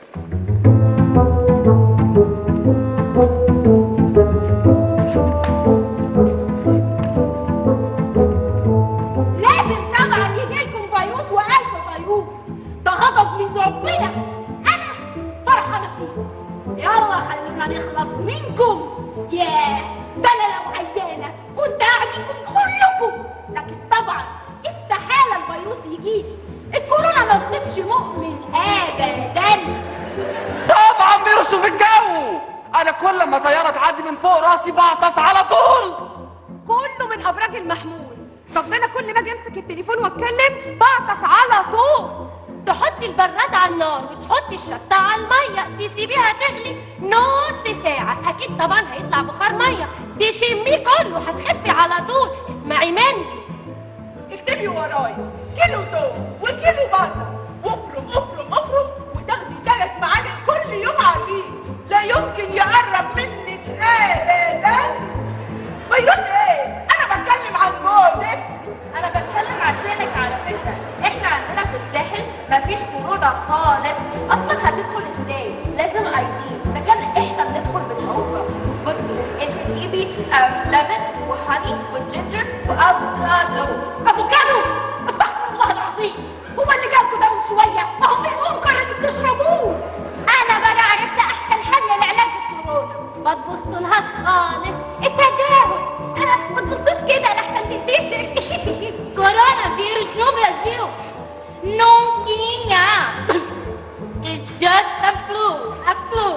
S13: لازم طبعا يجي لكم فيروس والف فيروس ده غضب من ربنا انا فرحانه فيكم يلا خلونا نخلص منكم ياه ده انا لو عيانه كنت اعديكم كلكم لكن طبعا استحاله الفيروس يجيلي الكورونا ما تصيبش مؤمن ابدا
S15: طبعا بيرشوا في الجو انا كل ما طياره تعدي من فوق راسي بعطس على طول
S12: كله من ابراج المحمول ربنا كل ما اجي امسك التليفون واتكلم بعطس على طول
S6: تحطي البراد على النار وتحطي الشطة على المية تسيبيها تغلي نص ساعة أكيد طبعا هيطلع بخار مية تشميه كله هتخفي على طول اسمعي مني
S11: اكتبي ورايا كيلو توم وكيلو بصل وافرم افرم افرم وتاخدي ثلاث معالق كل يوم على الريق لا يمكن يقرب منك ابدا فيروس ايه؟ انا بتكلم عن جوزك
S6: أنا بتكلم عشانك على فكرة إحنا عندنا في الساحل مفيش كورونا خالص أصلا هتدخل إزاي؟ لازم أي دي إذا كان إحنا بندخل بصعوبة بصي أنت تجيبي لبن وهاني وجينجر وأفوكادو
S13: افوكادو استغفر الله العظيم هو اللي جابكم ده من شويه ما هو المنكر اللي بتشربوه
S6: أنا بقى عرفت أحسن حل لعلاج الكورونا ما تبصولهاش خالص التجاهل أنا ما تبصوش كده لحسن تنتشر كورونا فيروس نو برازيل نو tinha It's just a flu a flu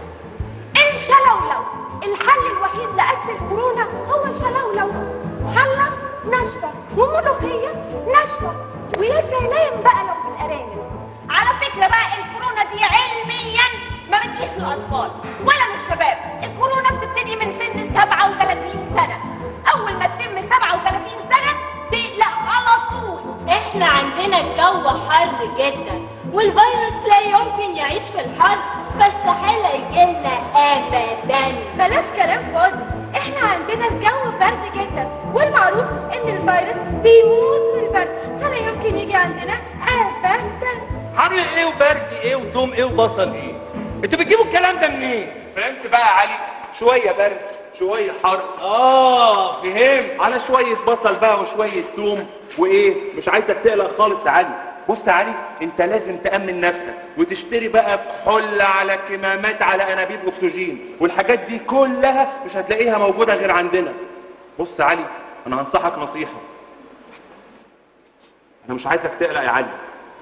S12: الشلولو الحل الوحيد لقتل الكورونا هو الشلولو حلة ناشفة وملوخية ناشفة ويا سلام بقى لو بالأرانب
S13: على فكره بقى الكورونا دي علميا ما بتجيش للاطفال ولا للشباب الكورونا بتبتدي من سن 37 سنه اول ما تتم 37 سنه تقلق على طول
S16: احنا عندنا الجو حر جدا والفيروس لا يمكن يعيش في الحر فاستحالة يجيلنا ابدا
S6: بلاش كلام فاضي احنا عندنا الجو برد جدا والمعروف ان الفيروس بيموت من البرد فلا يمكن يجي عندنا ابدا
S17: حر ايه وبرد ايه وتوم ايه وبصل ايه انتوا بتجيبوا الكلام ده منين
S21: فهمت بقى يا علي شويه برد
S17: شويه حرق اه فهمت على شويه بصل بقى وشويه توم وايه مش عايزك تقلق خالص يا علي بص يا علي انت لازم تامن نفسك وتشتري بقى كحول على كمامات على انابيب اكسجين والحاجات دي كلها مش هتلاقيها موجوده غير عندنا بص يا علي انا هنصحك نصيحه انا مش عايزك تقلق يا علي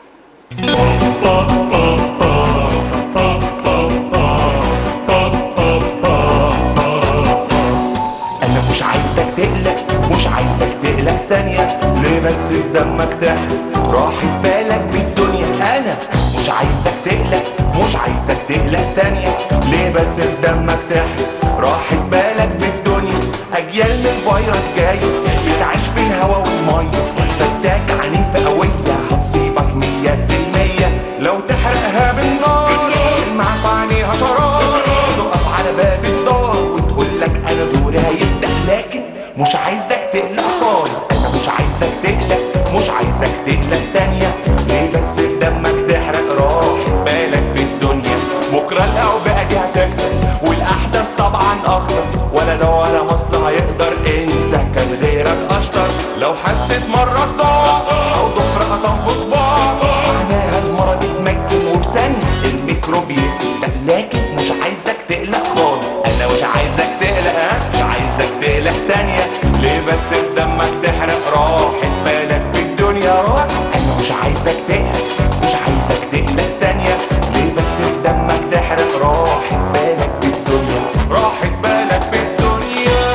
S5: انا مش عايزك تقلق مش عايزك تقلق ثانية ليه بس في دمك تحرق راحت بالك بالدنيا انا مش عايزك تقلق مش عايزك تقلق ثانية ليه بس في دمك تحرق راحت بالك بالدنيا اجيال من الفيروس جاي بتعيش في الهوا والمية فتاك عنيفة قوية هتصيبك مية بالمية لو تحرقها بالنار المعفى عينيها شرار تقف على باب الدار وتقول لك انا دوري هيبدا لكن مش عايزك تقلق خالص انا مش عايزك تقلق مش عايزك تقلق ثانيه ليه بس في دمك تحرق راح بالك بالدنيا بكره الاوبئه دي هتكتر والاحداث طبعا اخطر ولا ده ولا مصل هيقدر انسى كان غيرك اشطر لو حسيت مره صداع او ضفر قطم في صباع معناها المرض اتمكن وفي ثانيه الميكروب يسبق لكن مش عايزك تقلق خالص انا مش عايزك تقلق ها مش عايزك تقلق ثانيه ليه بس في دمك تحرق راحت بالك بالدنيا روح انا مش عايزك تقلق مش عايزك تقلق ثانيه ليه بس في دمك تحرق راحت بالك بالدنيا راحت بالك بالدنيا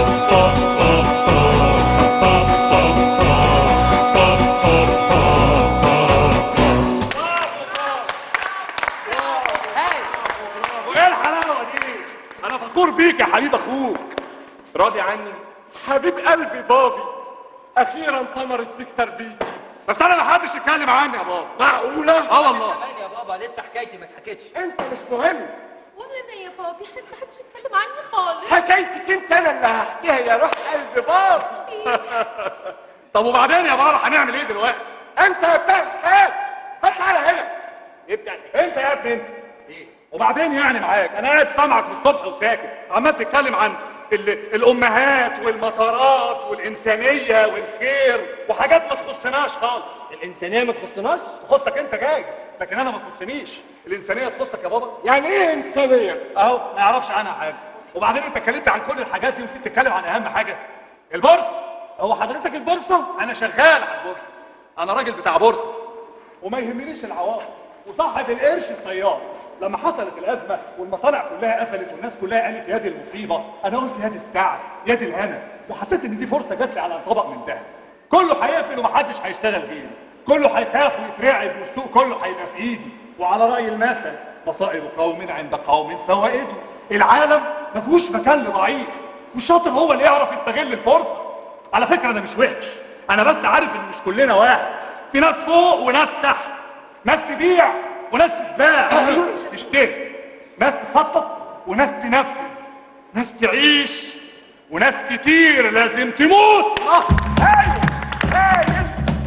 S18: وايه الحلاوه دي انا فخور بيك يا حبيب اخوك
S17: راضي عني
S18: حبيب قلبي بابي اخيرا ثمرت فيك تربيتي بس انا ما حدش يتكلم عني يا بابا معقوله اه والله
S3: كمان يا بابا لسه حكايتي ما اتحكتش
S18: انت مش مهم
S11: ولا انا يا بابي حد ما حدش يتكلم عني خالص
S18: حكايتك انت انا اللي هحكيها يا روح قلب بابي طب وبعدين يا بابا هنعمل ايه دلوقتي انت يا بتاع الحكايات هات تعالى هنا ايه بتاع انت يا ابني انت ايه وبعدين يعني معاك انا قاعد سامعك من الصبح وساكت عمال تتكلم عن ال- الامهات والمطارات والانسانيه والخير وحاجات ما تخصناش خالص الانسانيه ما تخصناش تخصك انت جايز لكن انا ما تخصنيش الانسانيه تخصك يا بابا يعني ايه انسانيه اهو ما يعرفش عنها حاجه وبعدين انت اتكلمت عن كل الحاجات دي ونسيت تتكلم عن اهم حاجه البورصه هو حضرتك البورصه انا شغال على البورصه انا راجل بتاع بورصه وما يهمنيش العواقب وصاحب القرش الصياد لما حصلت الازمه والمصانع كلها قفلت والناس كلها قالت يا دي المصيبه انا قلت يا دي السعد يا دي الهنا وحسيت ان دي فرصه جات لي على طبق من ذهب كله هيقفل ومحدش هيشتغل غيري كله هيخاف ويترعب والسوق كله هيبقى في ايدي وعلى راي المثل مصائب قوم عند قوم فوائده العالم ما فيهوش مكان لضعيف والشاطر هو اللي يعرف يستغل الفرصه على فكره انا مش وحش انا بس عارف ان مش كلنا واحد في ناس فوق وناس تحت ناس تبيع وناس تتباع تشتري ناس تخطط وناس تنفذ ناس تعيش وناس كتير لازم تموت هايل هايل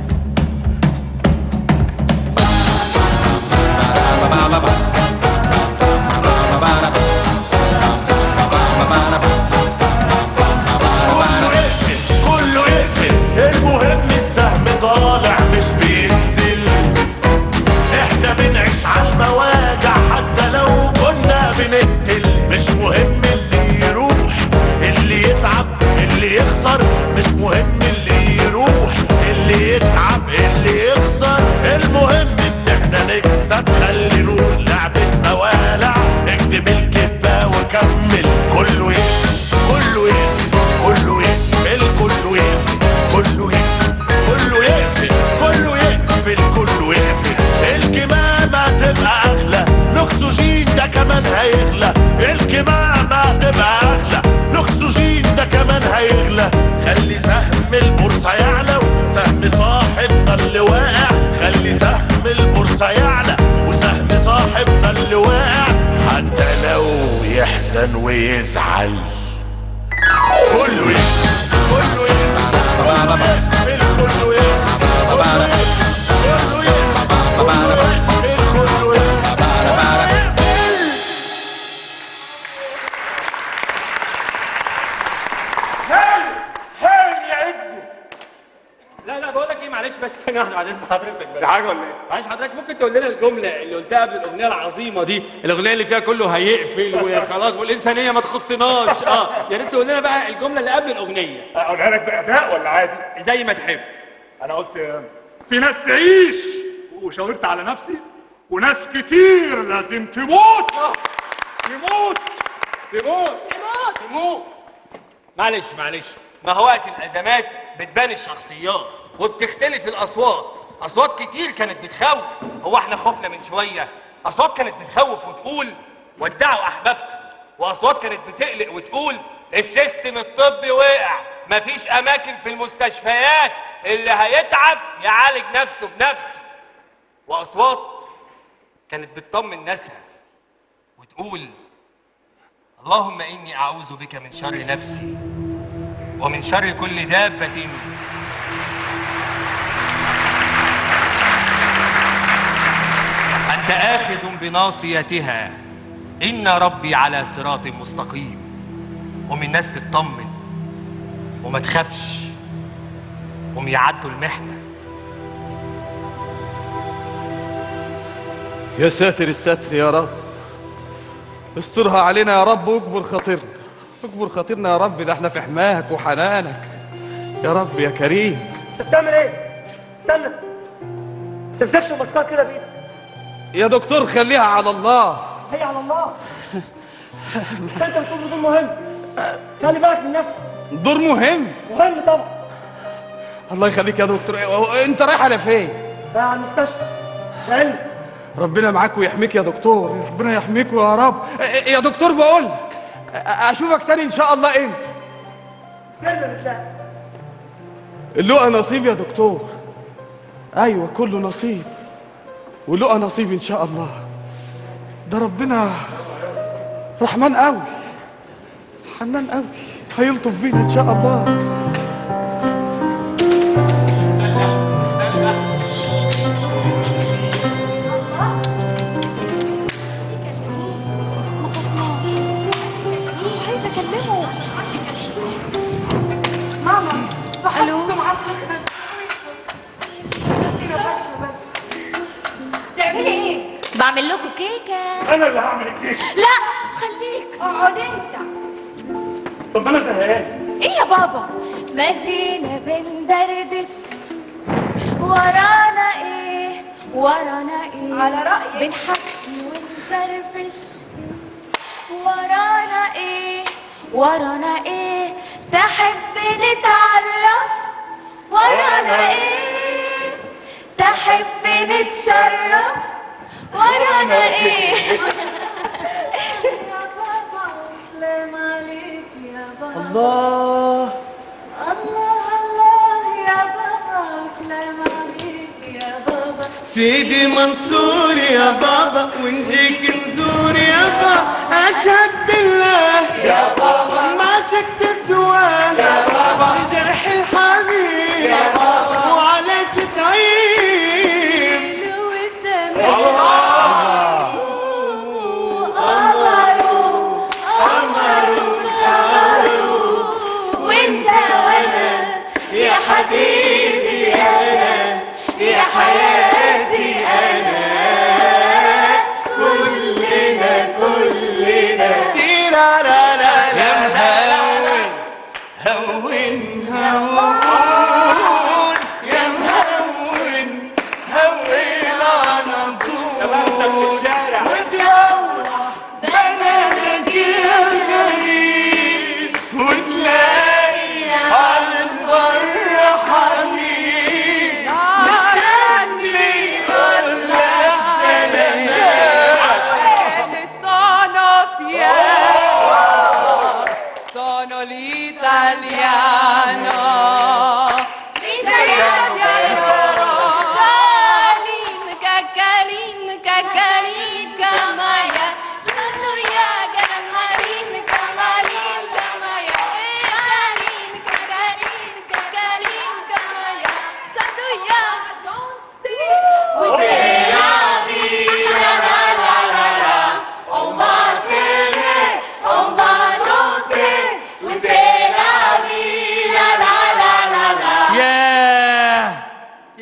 S5: كله يقفل المهم السهم طالع مش بينزل احنا بنعيش على المواجع حتى لو كنا بنقتل مش مهم اللي يروح اللي يتعب اللي يخسر مش مهم اللي يروح اللي يتعب اللي يخسر المهم ان احنا نكسب خلي نور لعبة موالع اكتب الكتبة وكمل كله يقفل كله يقفل كله يقفل كله يقفل كله يقفل كله يقفل كله يقفل كله يقفل الكمامة تبقى أغلى الأكسجين ده كمان هيغلى الكمامة تبقى أغلى الأكسجين ده كمان هيغلى خلي سهم البورصة يعلى وسهم صاحبنا اللي واقع خلي سهم البورصة يعلى وسهم صاحبنا اللي واقع حتى لو يحزن ويزعل كله يقفل كله يقفل كله يقفل كله يقفل كله يقفل كله يقفل كله يقفل
S21: لا لا بقول لك ايه معلش بس ثانيه واحده معلش حضرتك بس
S18: في حاجه ولا ايه؟
S21: معلش حضرتك ممكن تقول لنا الجمله اللي قلتها قبل الاغنيه العظيمه دي الاغنيه اللي فيها كله هيقفل وخلاص والانسانيه ما تخصناش اه يا ريت تقول لنا بقى الجمله اللي قبل الاغنيه
S18: اقولها لك باداء ولا عادي؟
S21: زي ما تحب
S18: انا قلت في ناس تعيش وشاورت على نفسي وناس كتير لازم تموت تموت تموت
S21: تموت تموت معلش معلش ما هو وقت الازمات بتبان الشخصيات وبتختلف الاصوات اصوات كتير كانت بتخوف هو احنا خفنا من شويه اصوات كانت بتخوف وتقول ودعوا احبابكم واصوات كانت بتقلق وتقول السيستم الطبي وقع مفيش اماكن في المستشفيات اللي هيتعب يعالج نفسه بنفسه واصوات كانت بتطمن ناسها وتقول اللهم اني اعوذ بك من شر نفسي ومن شر كل دابه انت اخذ بناصيتها ان ربي على صراط مستقيم ومن ناس تطمن وما تخافش هم يعدوا المحنه
S8: يا ساتر الستر يا رب استرها علينا يا رب واجبر خاطرنا اجبر خاطرنا يا رب ده احنا في حماك وحنانك يا رب يا كريم
S22: انت بتعمل ايه؟ استنى ما تمسكش الماسكات كده بايدك
S8: يا دكتور خليها على الله
S22: هي على الله بس انت بتقول دور مهم خلي بالك من نفسك
S8: دور مهم
S22: مهم طبعا
S8: الله يخليك يا دكتور إيه، انت رايح على فين
S22: بقى على المستشفى ده علم
S8: ربنا معاك ويحميك يا دكتور ربنا يحميك يا رب إيه، يا دكتور بقول لك اشوفك تاني ان شاء الله امتى
S22: سيبنا نتلاقى
S8: اللقى نصيب يا دكتور ايوه كله نصيب ولقى نصيب ان شاء الله ده ربنا رحمن قوي حنان قوي هيلطف بينا ان شاء الله
S13: مش عايزه اكلمه ماما بحسكم عطلة تعملي ايه؟
S20: بعمل لكم كيكه
S18: انا اللي هعمل الكيك
S20: لا خليك
S13: اقعد انت
S18: طب انا زهقان
S20: ايه يا بابا مدينة بندردش ورانا ايه ورانا ايه
S13: على رأيك.
S20: بنحكي ونفرفش ورانا ايه ورانا ايه تحب نتعرف ورانا ايه تحب نتشرف ورانا ايه
S13: يا بابا سلام عليك يا بابا
S8: الله
S13: الله الله يا بابا سلام عليك يا بابا
S23: سيدي منصور يا بابا ونجيك نزور يا بابا اشهد بالله يا بابا ما شك تسوى يا بابا جرح الحبيب يا بابا وعليش تعيب
S20: وانت وانا
S23: يا حبيبي انا يا حياتي انا كلنا كلنا تيرا لا لا لا لا لا
S21: هون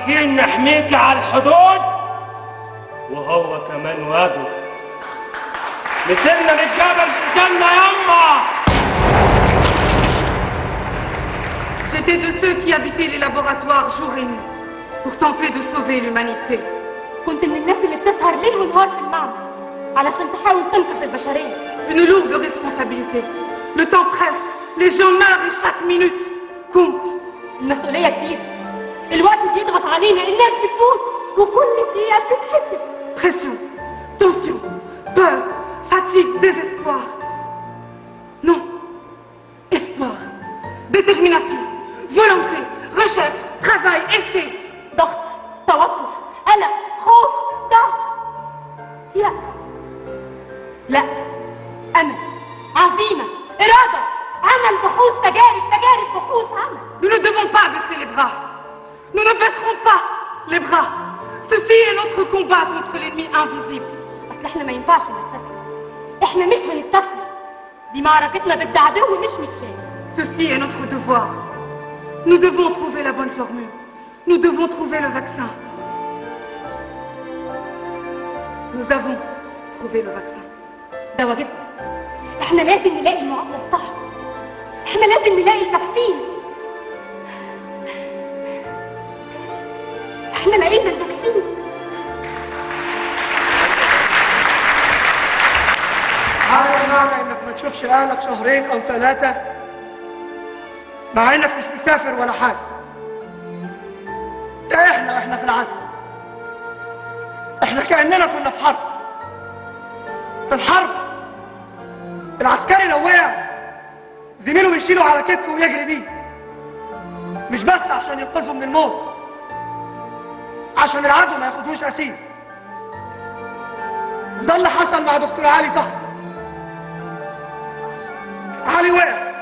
S14: واقفين نحميك على الحدود وهو كمان واقف نسيبنا نتقابل في الجنة يما
S4: J'étais de ceux qui habitaient les laboratoires jour et nuit pour tenter de sauver l'humanité.
S12: كنت من الناس اللي بتسهر ليل ونهار في المعمل علشان تحاول تنقذ البشرية
S4: Une lourde responsabilité. Le temps presse, les gens meurent et chaque minute compte.
S12: المسؤولية كبيرة الوقت بيضغط علينا الناس بتموت وكل دقيقة بتتحسب
S4: Pression, tension, peur, fatigue, désespoir. Non. Espoir, détermination, volonté, recherche, travail, essai.
S12: ضغط توتر قلق خوف ضعف يأس لا أمل عزيمة إرادة عمل بحوث تجارب تجارب بحوث عمل
S4: Nous ne devons pas baisser les bras. Nous ne baisserons pas les bras. Ceci est notre combat contre l'ennemi invisible.
S12: أصل إحنا ما ينفعش نستسلم إحنا مش هنستسلم دي معركتنا ضد عدو مش متشاف
S4: Ceci est notre devoir. Nous devons trouver la bonne formule. Nous devons trouver le vaccin. Nous avons trouvé le vaccin.
S12: ده واجبنا إحنا لازم نلاقي المعادلة الصح إحنا لازم نلاقي الفاكسين إحنا لقينا الفاكسين
S2: عارف معنى انك ما تشوفش اهلك شهرين او ثلاثة مع انك مش مسافر ولا حاجة ده احنا واحنا في العزم احنا كأننا كنا في حرب في الحرب العسكري لو وقع زميله بيشيله على كتفه ويجري بيه مش بس عشان ينقذه من الموت عشان العدو ما ياخدوش اسير وده اللي حصل مع دكتور علي صاحبي علي وقع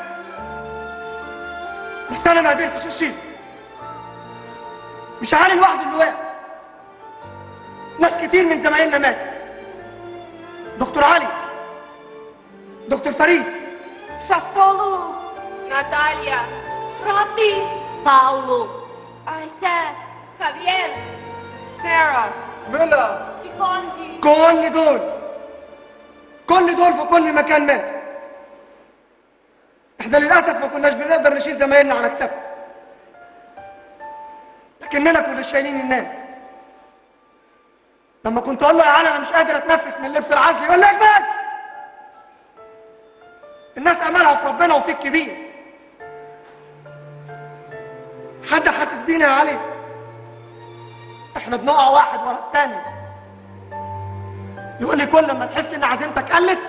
S2: بس انا ما قدرتش اشيله مش علي لوحده اللي وقع ناس كتير من زمايلنا ماتت دكتور علي دكتور فريد
S13: شفتولو ناتاليا راتي باولو ايساف خافير
S2: سارة ميلا
S13: تيكونجي
S2: كل دول كل دول في كل مكان ماتوا احنا للاسف ما كناش بنقدر نشيل زمايلنا على كتافنا لكننا كنا شايلين الناس لما كنت اقول له يا علي انا مش قادر اتنفس من لبس العزل يقول لي اجمد الناس املها في ربنا وفيك كبير حد حاسس بينا يا علي احنا بنقع واحد ورا التاني يقول لي كل ما تحس ان عزيمتك قلت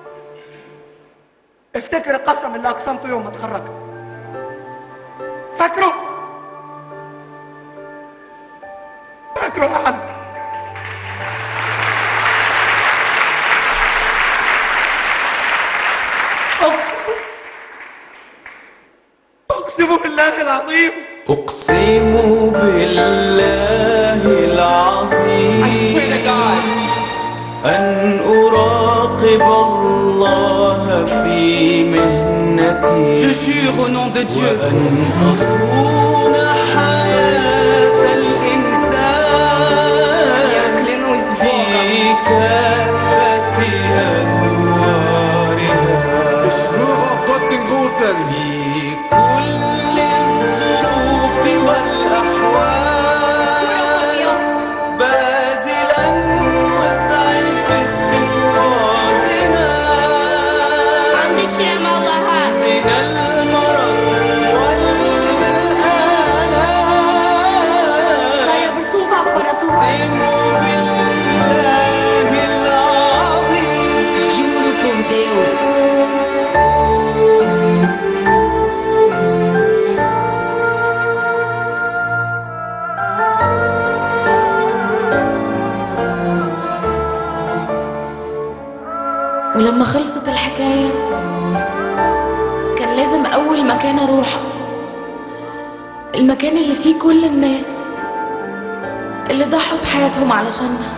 S2: افتكر القسم اللي اقسمته يوم ما اتخرجت فاكره فاكره يا علي اقسم اقسم بالله العظيم
S23: أقسم بالله العظيم أن أراقب الله في مهنتي
S4: Je jure au nom de Dieu
S23: وأن أصون حياة الإنسان في كافة أنوارها
S7: Ich schwöre auf Gott den Großen.
S23: في كل الظروف والأحوال باذلا وسعي في استنقاذها
S20: عندك شام الله
S23: من المرض والآلام
S12: Saya bersumpah kepada Tuhan
S23: بالله العظيم
S20: Juro por Deus
S9: ولما خلصت الحكاية كان لازم أول مكان أروحه المكان اللي فيه كل الناس اللي ضحوا بحياتهم علشاننا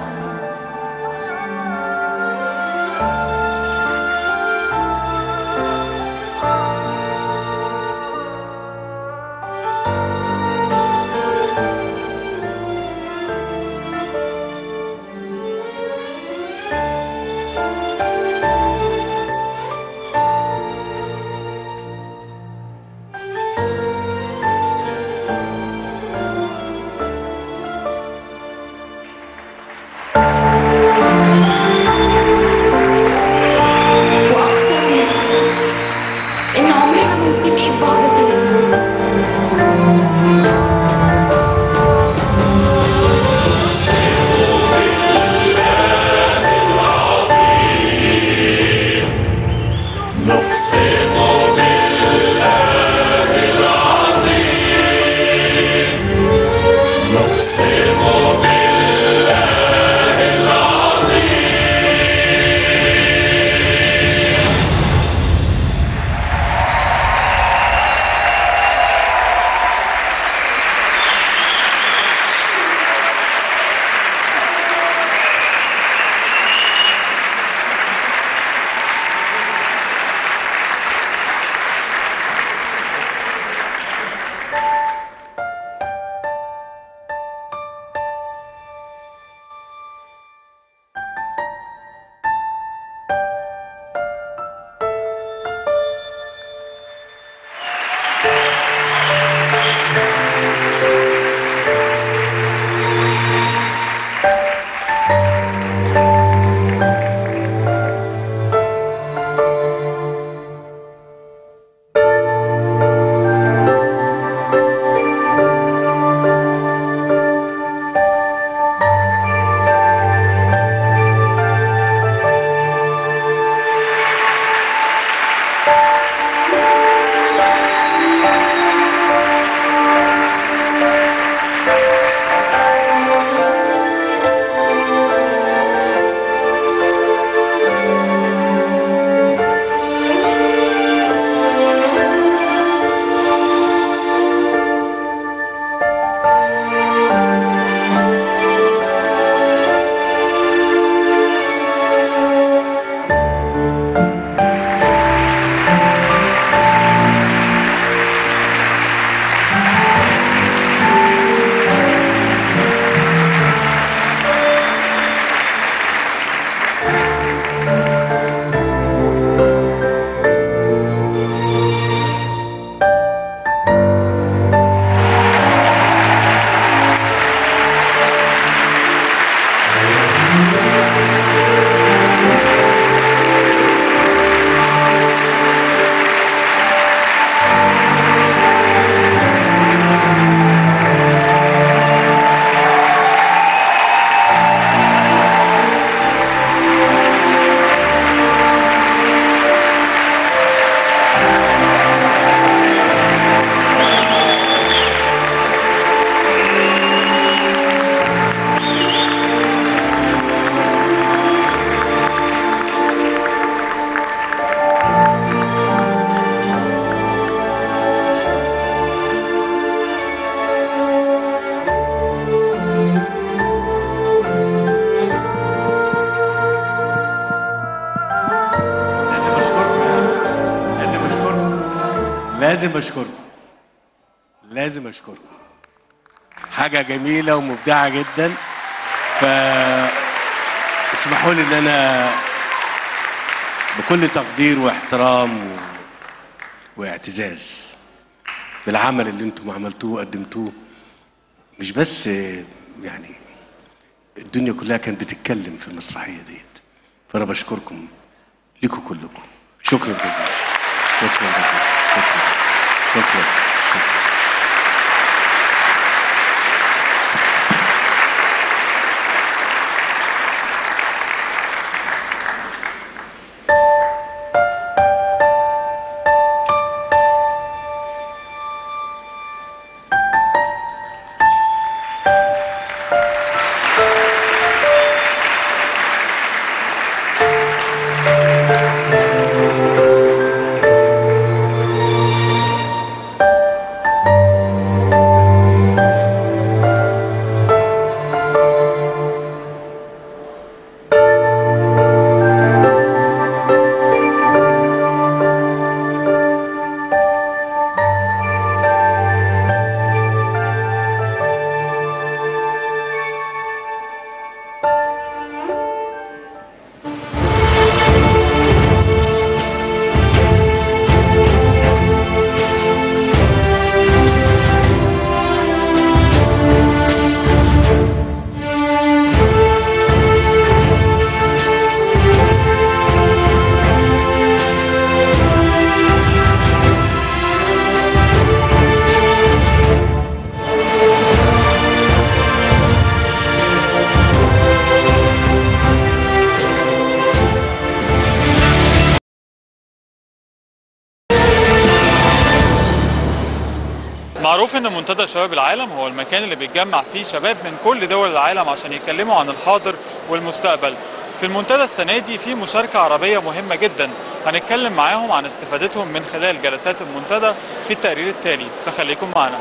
S1: لازم اشكركم لازم اشكركم حاجه جميله ومبدعه جدا ف اسمحوا لي ان انا بكل تقدير واحترام و... واعتزاز بالعمل اللي انتم عملتوه وقدمتوه مش بس يعني الدنيا كلها كانت بتتكلم في المسرحيه ديت فانا بشكركم ليكم كلكم شكرا جزيلا شكرا جزيلا شكرا شكرا
S10: معروف ان منتدى شباب العالم هو المكان اللي بيتجمع فيه شباب من كل دول العالم عشان يتكلموا عن الحاضر والمستقبل في المنتدى السنة دي في مشاركة عربية مهمة جدا هنتكلم معاهم عن استفادتهم من خلال جلسات المنتدى في التقرير التالي فخليكم معنا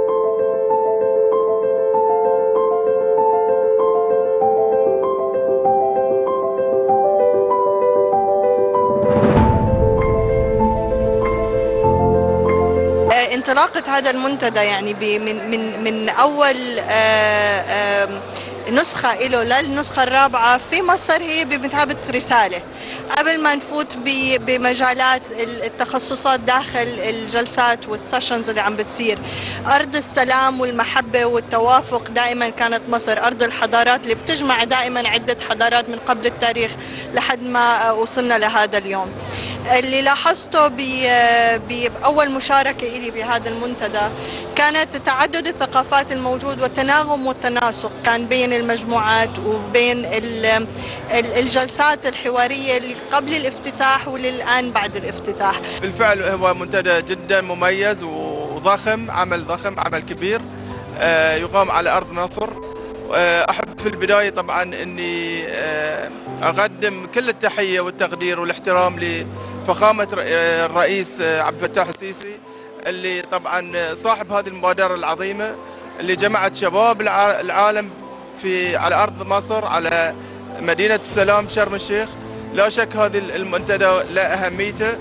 S15: آه، انطلاقة هذا المنتدى يعني ب- من من من أول آه، آم، نسخة له للنسخة الرابعة في مصر هي بمثابة رسالة قبل ما نفوت ب- بمجالات ال- التخصصات داخل الجلسات والسيشنز اللي عم بتصير أرض السلام والمحبة والتوافق دائما كانت مصر أرض الحضارات اللي بتجمع دائما عدة حضارات من قبل التاريخ لحد ما آه، وصلنا لهذا اليوم اللي لاحظته ب- بأول مشاركة إلي بهذا المنتدى كانت تعدد الثقافات الموجود والتناغم والتناسق كان بين المجموعات وبين ال- ال- الجلسات الحوارية اللي قبل الافتتاح وللآن بعد الافتتاح
S23: بالفعل هو منتدى جدا مميز وضخم عمل ضخم عمل كبير آه، يقام على أرض مصر آه، أحب في البداية طبعا أني آه، أقدم كل التحية والتقدير والاحترام لفخامة ر- آه، الرئيس آه، عبد الفتاح السيسي اللي طبعا صاحب هذه المبادرة العظيمة اللي جمعت شباب الع- العالم في على أرض مصر على مدينة السلام شرم الشيخ لا شك هذه المنتدى لا أهميته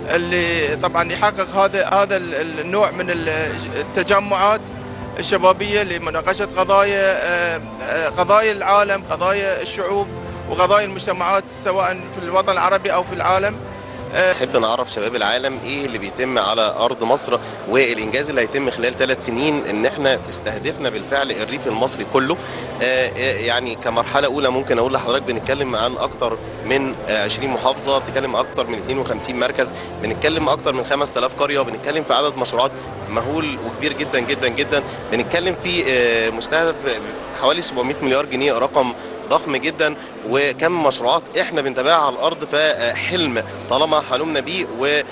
S23: اللي طبعا يحقق هذا هذا ال- النوع من ال- التجمعات الشبابيه لمناقشه قضايا آه، آه، قضايا العالم، قضايا الشعوب وقضايا المجتمعات سواء في الوطن العربي او في العالم.
S24: نحب نعرف شباب العالم ايه اللي بيتم على ارض مصر والانجاز اللي هيتم خلال ثلاث سنين ان احنا استهدفنا بالفعل الريف المصري كله آه، آه، يعني كمرحله اولى ممكن اقول لحضرتك بنتكلم عن اكتر من آه، 20 محافظه بتتكلم اكتر من 52 مركز بنتكلم اكتر من 5000 قريه بنتكلم في عدد مشروعات مهول وكبير جدا جدا جدا بنتكلم في آه، مستهدف حوالي 700 مليار جنيه رقم ضخم جدا وكم مشروعات احنا بنتابعها على الارض فحلم طالما حلمنا بيه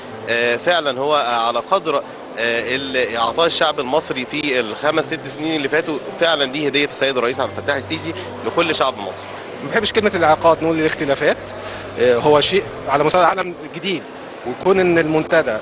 S24: وفعلا هو على قدر آه، ال- اعطاء الشعب المصري في الخمس ست سنين اللي فاتوا فعلا دي هديه السيد الرئيس عبد الفتاح السيسي لكل شعب مصر
S25: ما بحبش كلمة الإعاقات نقول الاختلافات آه، هو شيء على مستوى العالم جديد ويكون إن المنتدى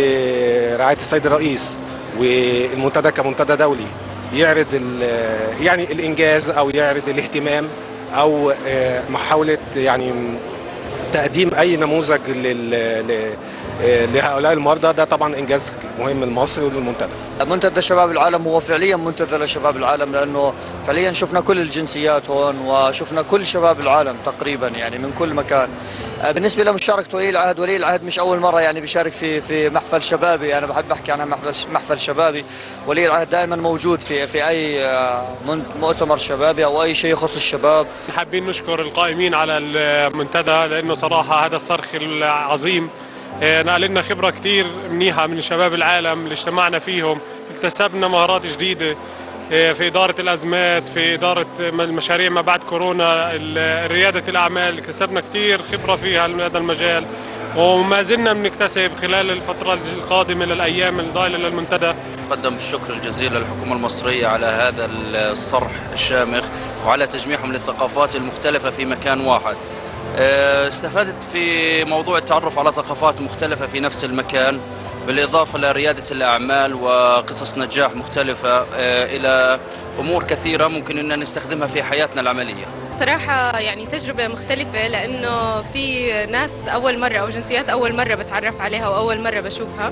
S25: برعاية السيد الرئيس والمنتدى كمنتدى دولي يعرض ال- يعني الإنجاز أو يعرض الاهتمام أو آه، محاولة يعني تقديم اي نموذج لل... ل... آه، لهؤلاء المرضى ده طبعا انجاز مهم لمصر وللمنتدى
S3: منتدى شباب العالم هو فعليا منتدى لشباب العالم لانه فعليا شفنا كل الجنسيات هون وشفنا كل شباب العالم تقريبا يعني من كل مكان آه، بالنسبه لمشاركه ولي العهد ولي العهد مش اول مره يعني بيشارك في في محفل شبابي انا بحب احكي عنها محفل محفل شبابي ولي العهد دائما موجود في في اي آه، من- مؤتمر شبابي او اي شيء يخص الشباب
S5: حابين نشكر القائمين على المنتدى لانه صراحه هذا الصرخ العظيم آه، نقل لنا خبره كثير منيحه من شباب العالم اللي اجتمعنا فيهم اكتسبنا مهارات جديده آه، في إدارة الأزمات في إدارة المشاريع ما بعد كورونا ال- ريادة الأعمال اكتسبنا كثير خبرة في هذا المجال وما زلنا بنكتسب خلال الفترة القادمة للأيام الضالة للمنتدى
S6: أقدم بالشكر الجزيل للحكومة المصرية على هذا الصرح الشامخ وعلى تجميعهم للثقافات المختلفة في مكان واحد آه، استفدت في موضوع التعرف على ثقافات مختلفة في نفس المكان بالإضافة لريادة الأعمال وقصص نجاح مختلفة آه، إلى أمور كثيرة ممكن أن نستخدمها في حياتنا العملية
S11: صراحة يعني تجربة مختلفة لأنه في ناس أول مرة أو جنسيات أول مرة بتعرف عليها وأول مرة بشوفها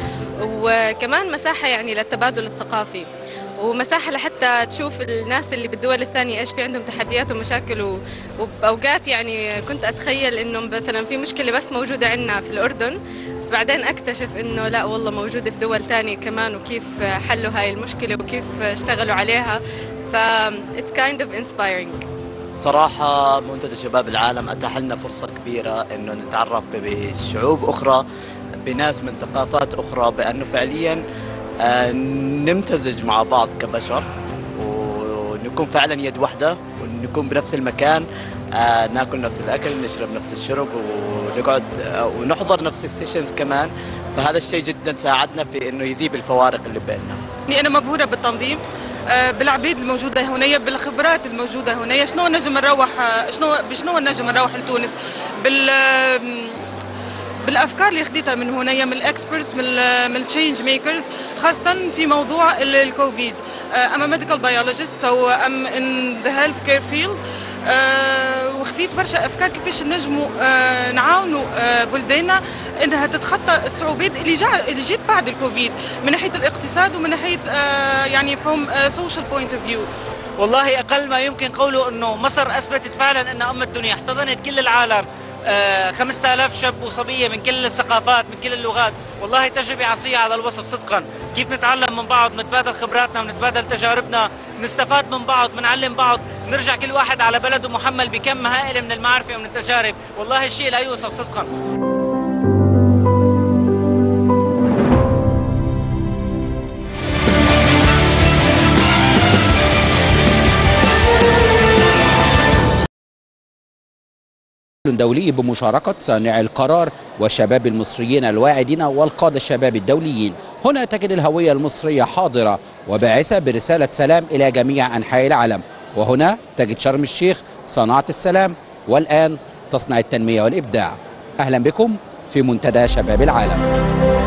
S11: وكمان مساحة يعني للتبادل الثقافي ومساحة لحتى تشوف الناس اللي بالدول الثانية ايش في عندهم تحديات ومشاكل و... وبأوقات يعني كنت أتخيل إنه مثلا في مشكلة بس موجودة عندنا في الأردن بس بعدين أكتشف إنه لا والله موجودة في دول تانية كمان وكيف حلوا هاي المشكلة وكيف اشتغلوا عليها ف it's kind of inspiring
S18: صراحة منتدى شباب العالم أتاح لنا فرصة كبيرة إنه نتعرف بشعوب أخرى بناس من ثقافات أخرى بأنه فعليا آه، نمتزج مع بعض كبشر ونكون فعلا يد واحدة ونكون بنفس المكان آه، ناكل نفس الأكل نشرب نفس الشرب ونقعد آه، ونحضر نفس السيشنز كمان فهذا الشيء جدا ساعدنا في إنه يذيب الفوارق اللي بيننا
S26: يعني أنا مبهورة بالتنظيم آه، بالعبيد الموجودة هنا بالخبرات الموجودة هنا شنو نجم نروح آه، شنو بشنو نجم نروح لتونس بال آم، بالافكار اللي خديتها من هنا من الاكسبرتس من ال من التشينج ميكرز خاصه في موضوع ال- الكوفيد ام ميديكال بيولوجيست سو ام ان ذا هيلث كير فيلد وخديت برشا افكار كيفاش نجموا آه، نعاونوا آه، بلداننا انها تتخطى الصعوبات اللي جا اللي جات بعد الكوفيد من ناحيه الاقتصاد ومن ناحيه آه، يعني فروم سوشيال بوينت اوف فيو
S27: والله اقل ما يمكن قوله انه مصر اثبتت فعلا ان ام الدنيا احتضنت كل العالم آه، 5000 شاب وصبيه من كل الثقافات من كل اللغات والله تجربه عصيه على الوصف صدقا كيف نتعلم من بعض نتبادل خبراتنا ونتبادل تجاربنا نستفاد من بعض بنعلم بعض نرجع كل واحد على بلده محمل بكم هائل من المعرفه ومن التجارب والله الشيء لا يوصف صدقا
S28: دولي بمشاركة صانع القرار والشباب المصريين الواعدين والقادة الشباب الدوليين هنا تجد الهوية المصرية حاضرة وباعثة برسالة سلام إلى جميع أنحاء العالم وهنا تجد شرم الشيخ صناعة السلام والآن تصنع التنمية والإبداع أهلا بكم في منتدى شباب العالم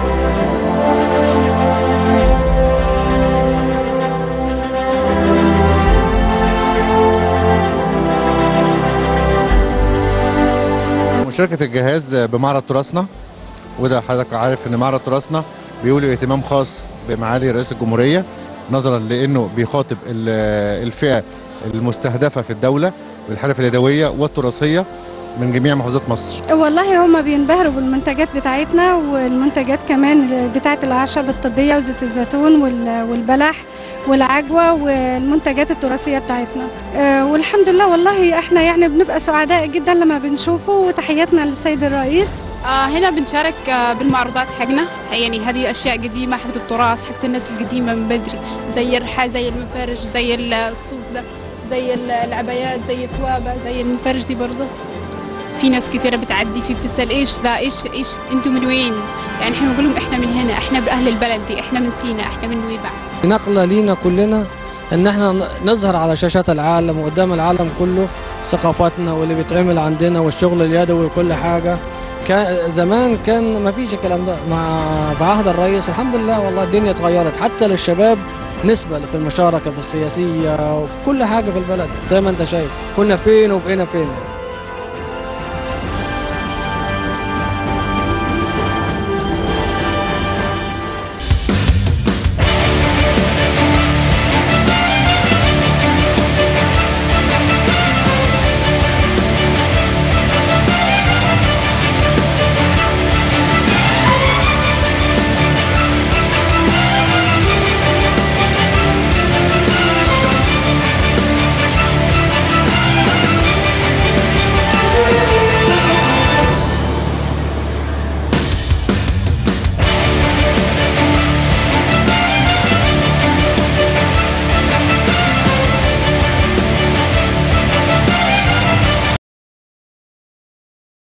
S29: مشاركة الجهاز بمعرض تراثنا وده حضرتك عارف ان معرض تراثنا بيولي اهتمام خاص بمعالي رئيس الجمهورية نظرا لانه بيخاطب ال- الفئة المستهدفة في الدولة بالحرف اليدوية والتراثية من جميع محافظات مصر
S30: والله هما بينبهروا بالمنتجات بتاعتنا والمنتجات كمان بتاعت الأعشاب الطبية وزيت الزيتون وال- والبلح والعجوة والمنتجات التراثية بتاعتنا آه، والحمد لله والله احنا يعني بنبقى سعداء جدا لما بنشوفه وتحياتنا للسيد الرئيس
S31: آه هنا بنشارك آه بالمعروضات حقنا يعني هذه اشياء قديمه حقت التراث حقت الناس القديمه من بدري زي الرحى زي المفارش زي الصوف ده زي ال- العبايات زي التوابه زي المفارش دي برضه في ناس كثيرة بتعدي في بتسأل ايش ذا ايش ايش انتوا من وين؟ يعني احنا بنقول لهم احنا من هنا احنا بأهل البلد دي احنا من سينا احنا من نويبع
S32: نقلة لينا كلنا ان احنا نظهر على شاشات العالم وقدام العالم كله ثقافتنا واللي بيتعمل عندنا والشغل اليدوي وكل حاجة كان زمان كان ما فيش الكلام ده مع في عهد الرئيس الحمد لله والله الدنيا اتغيرت حتى للشباب نسبة في المشاركة في السياسية وفي كل حاجة في البلد زي ما انت شايف كنا فين وبقينا فين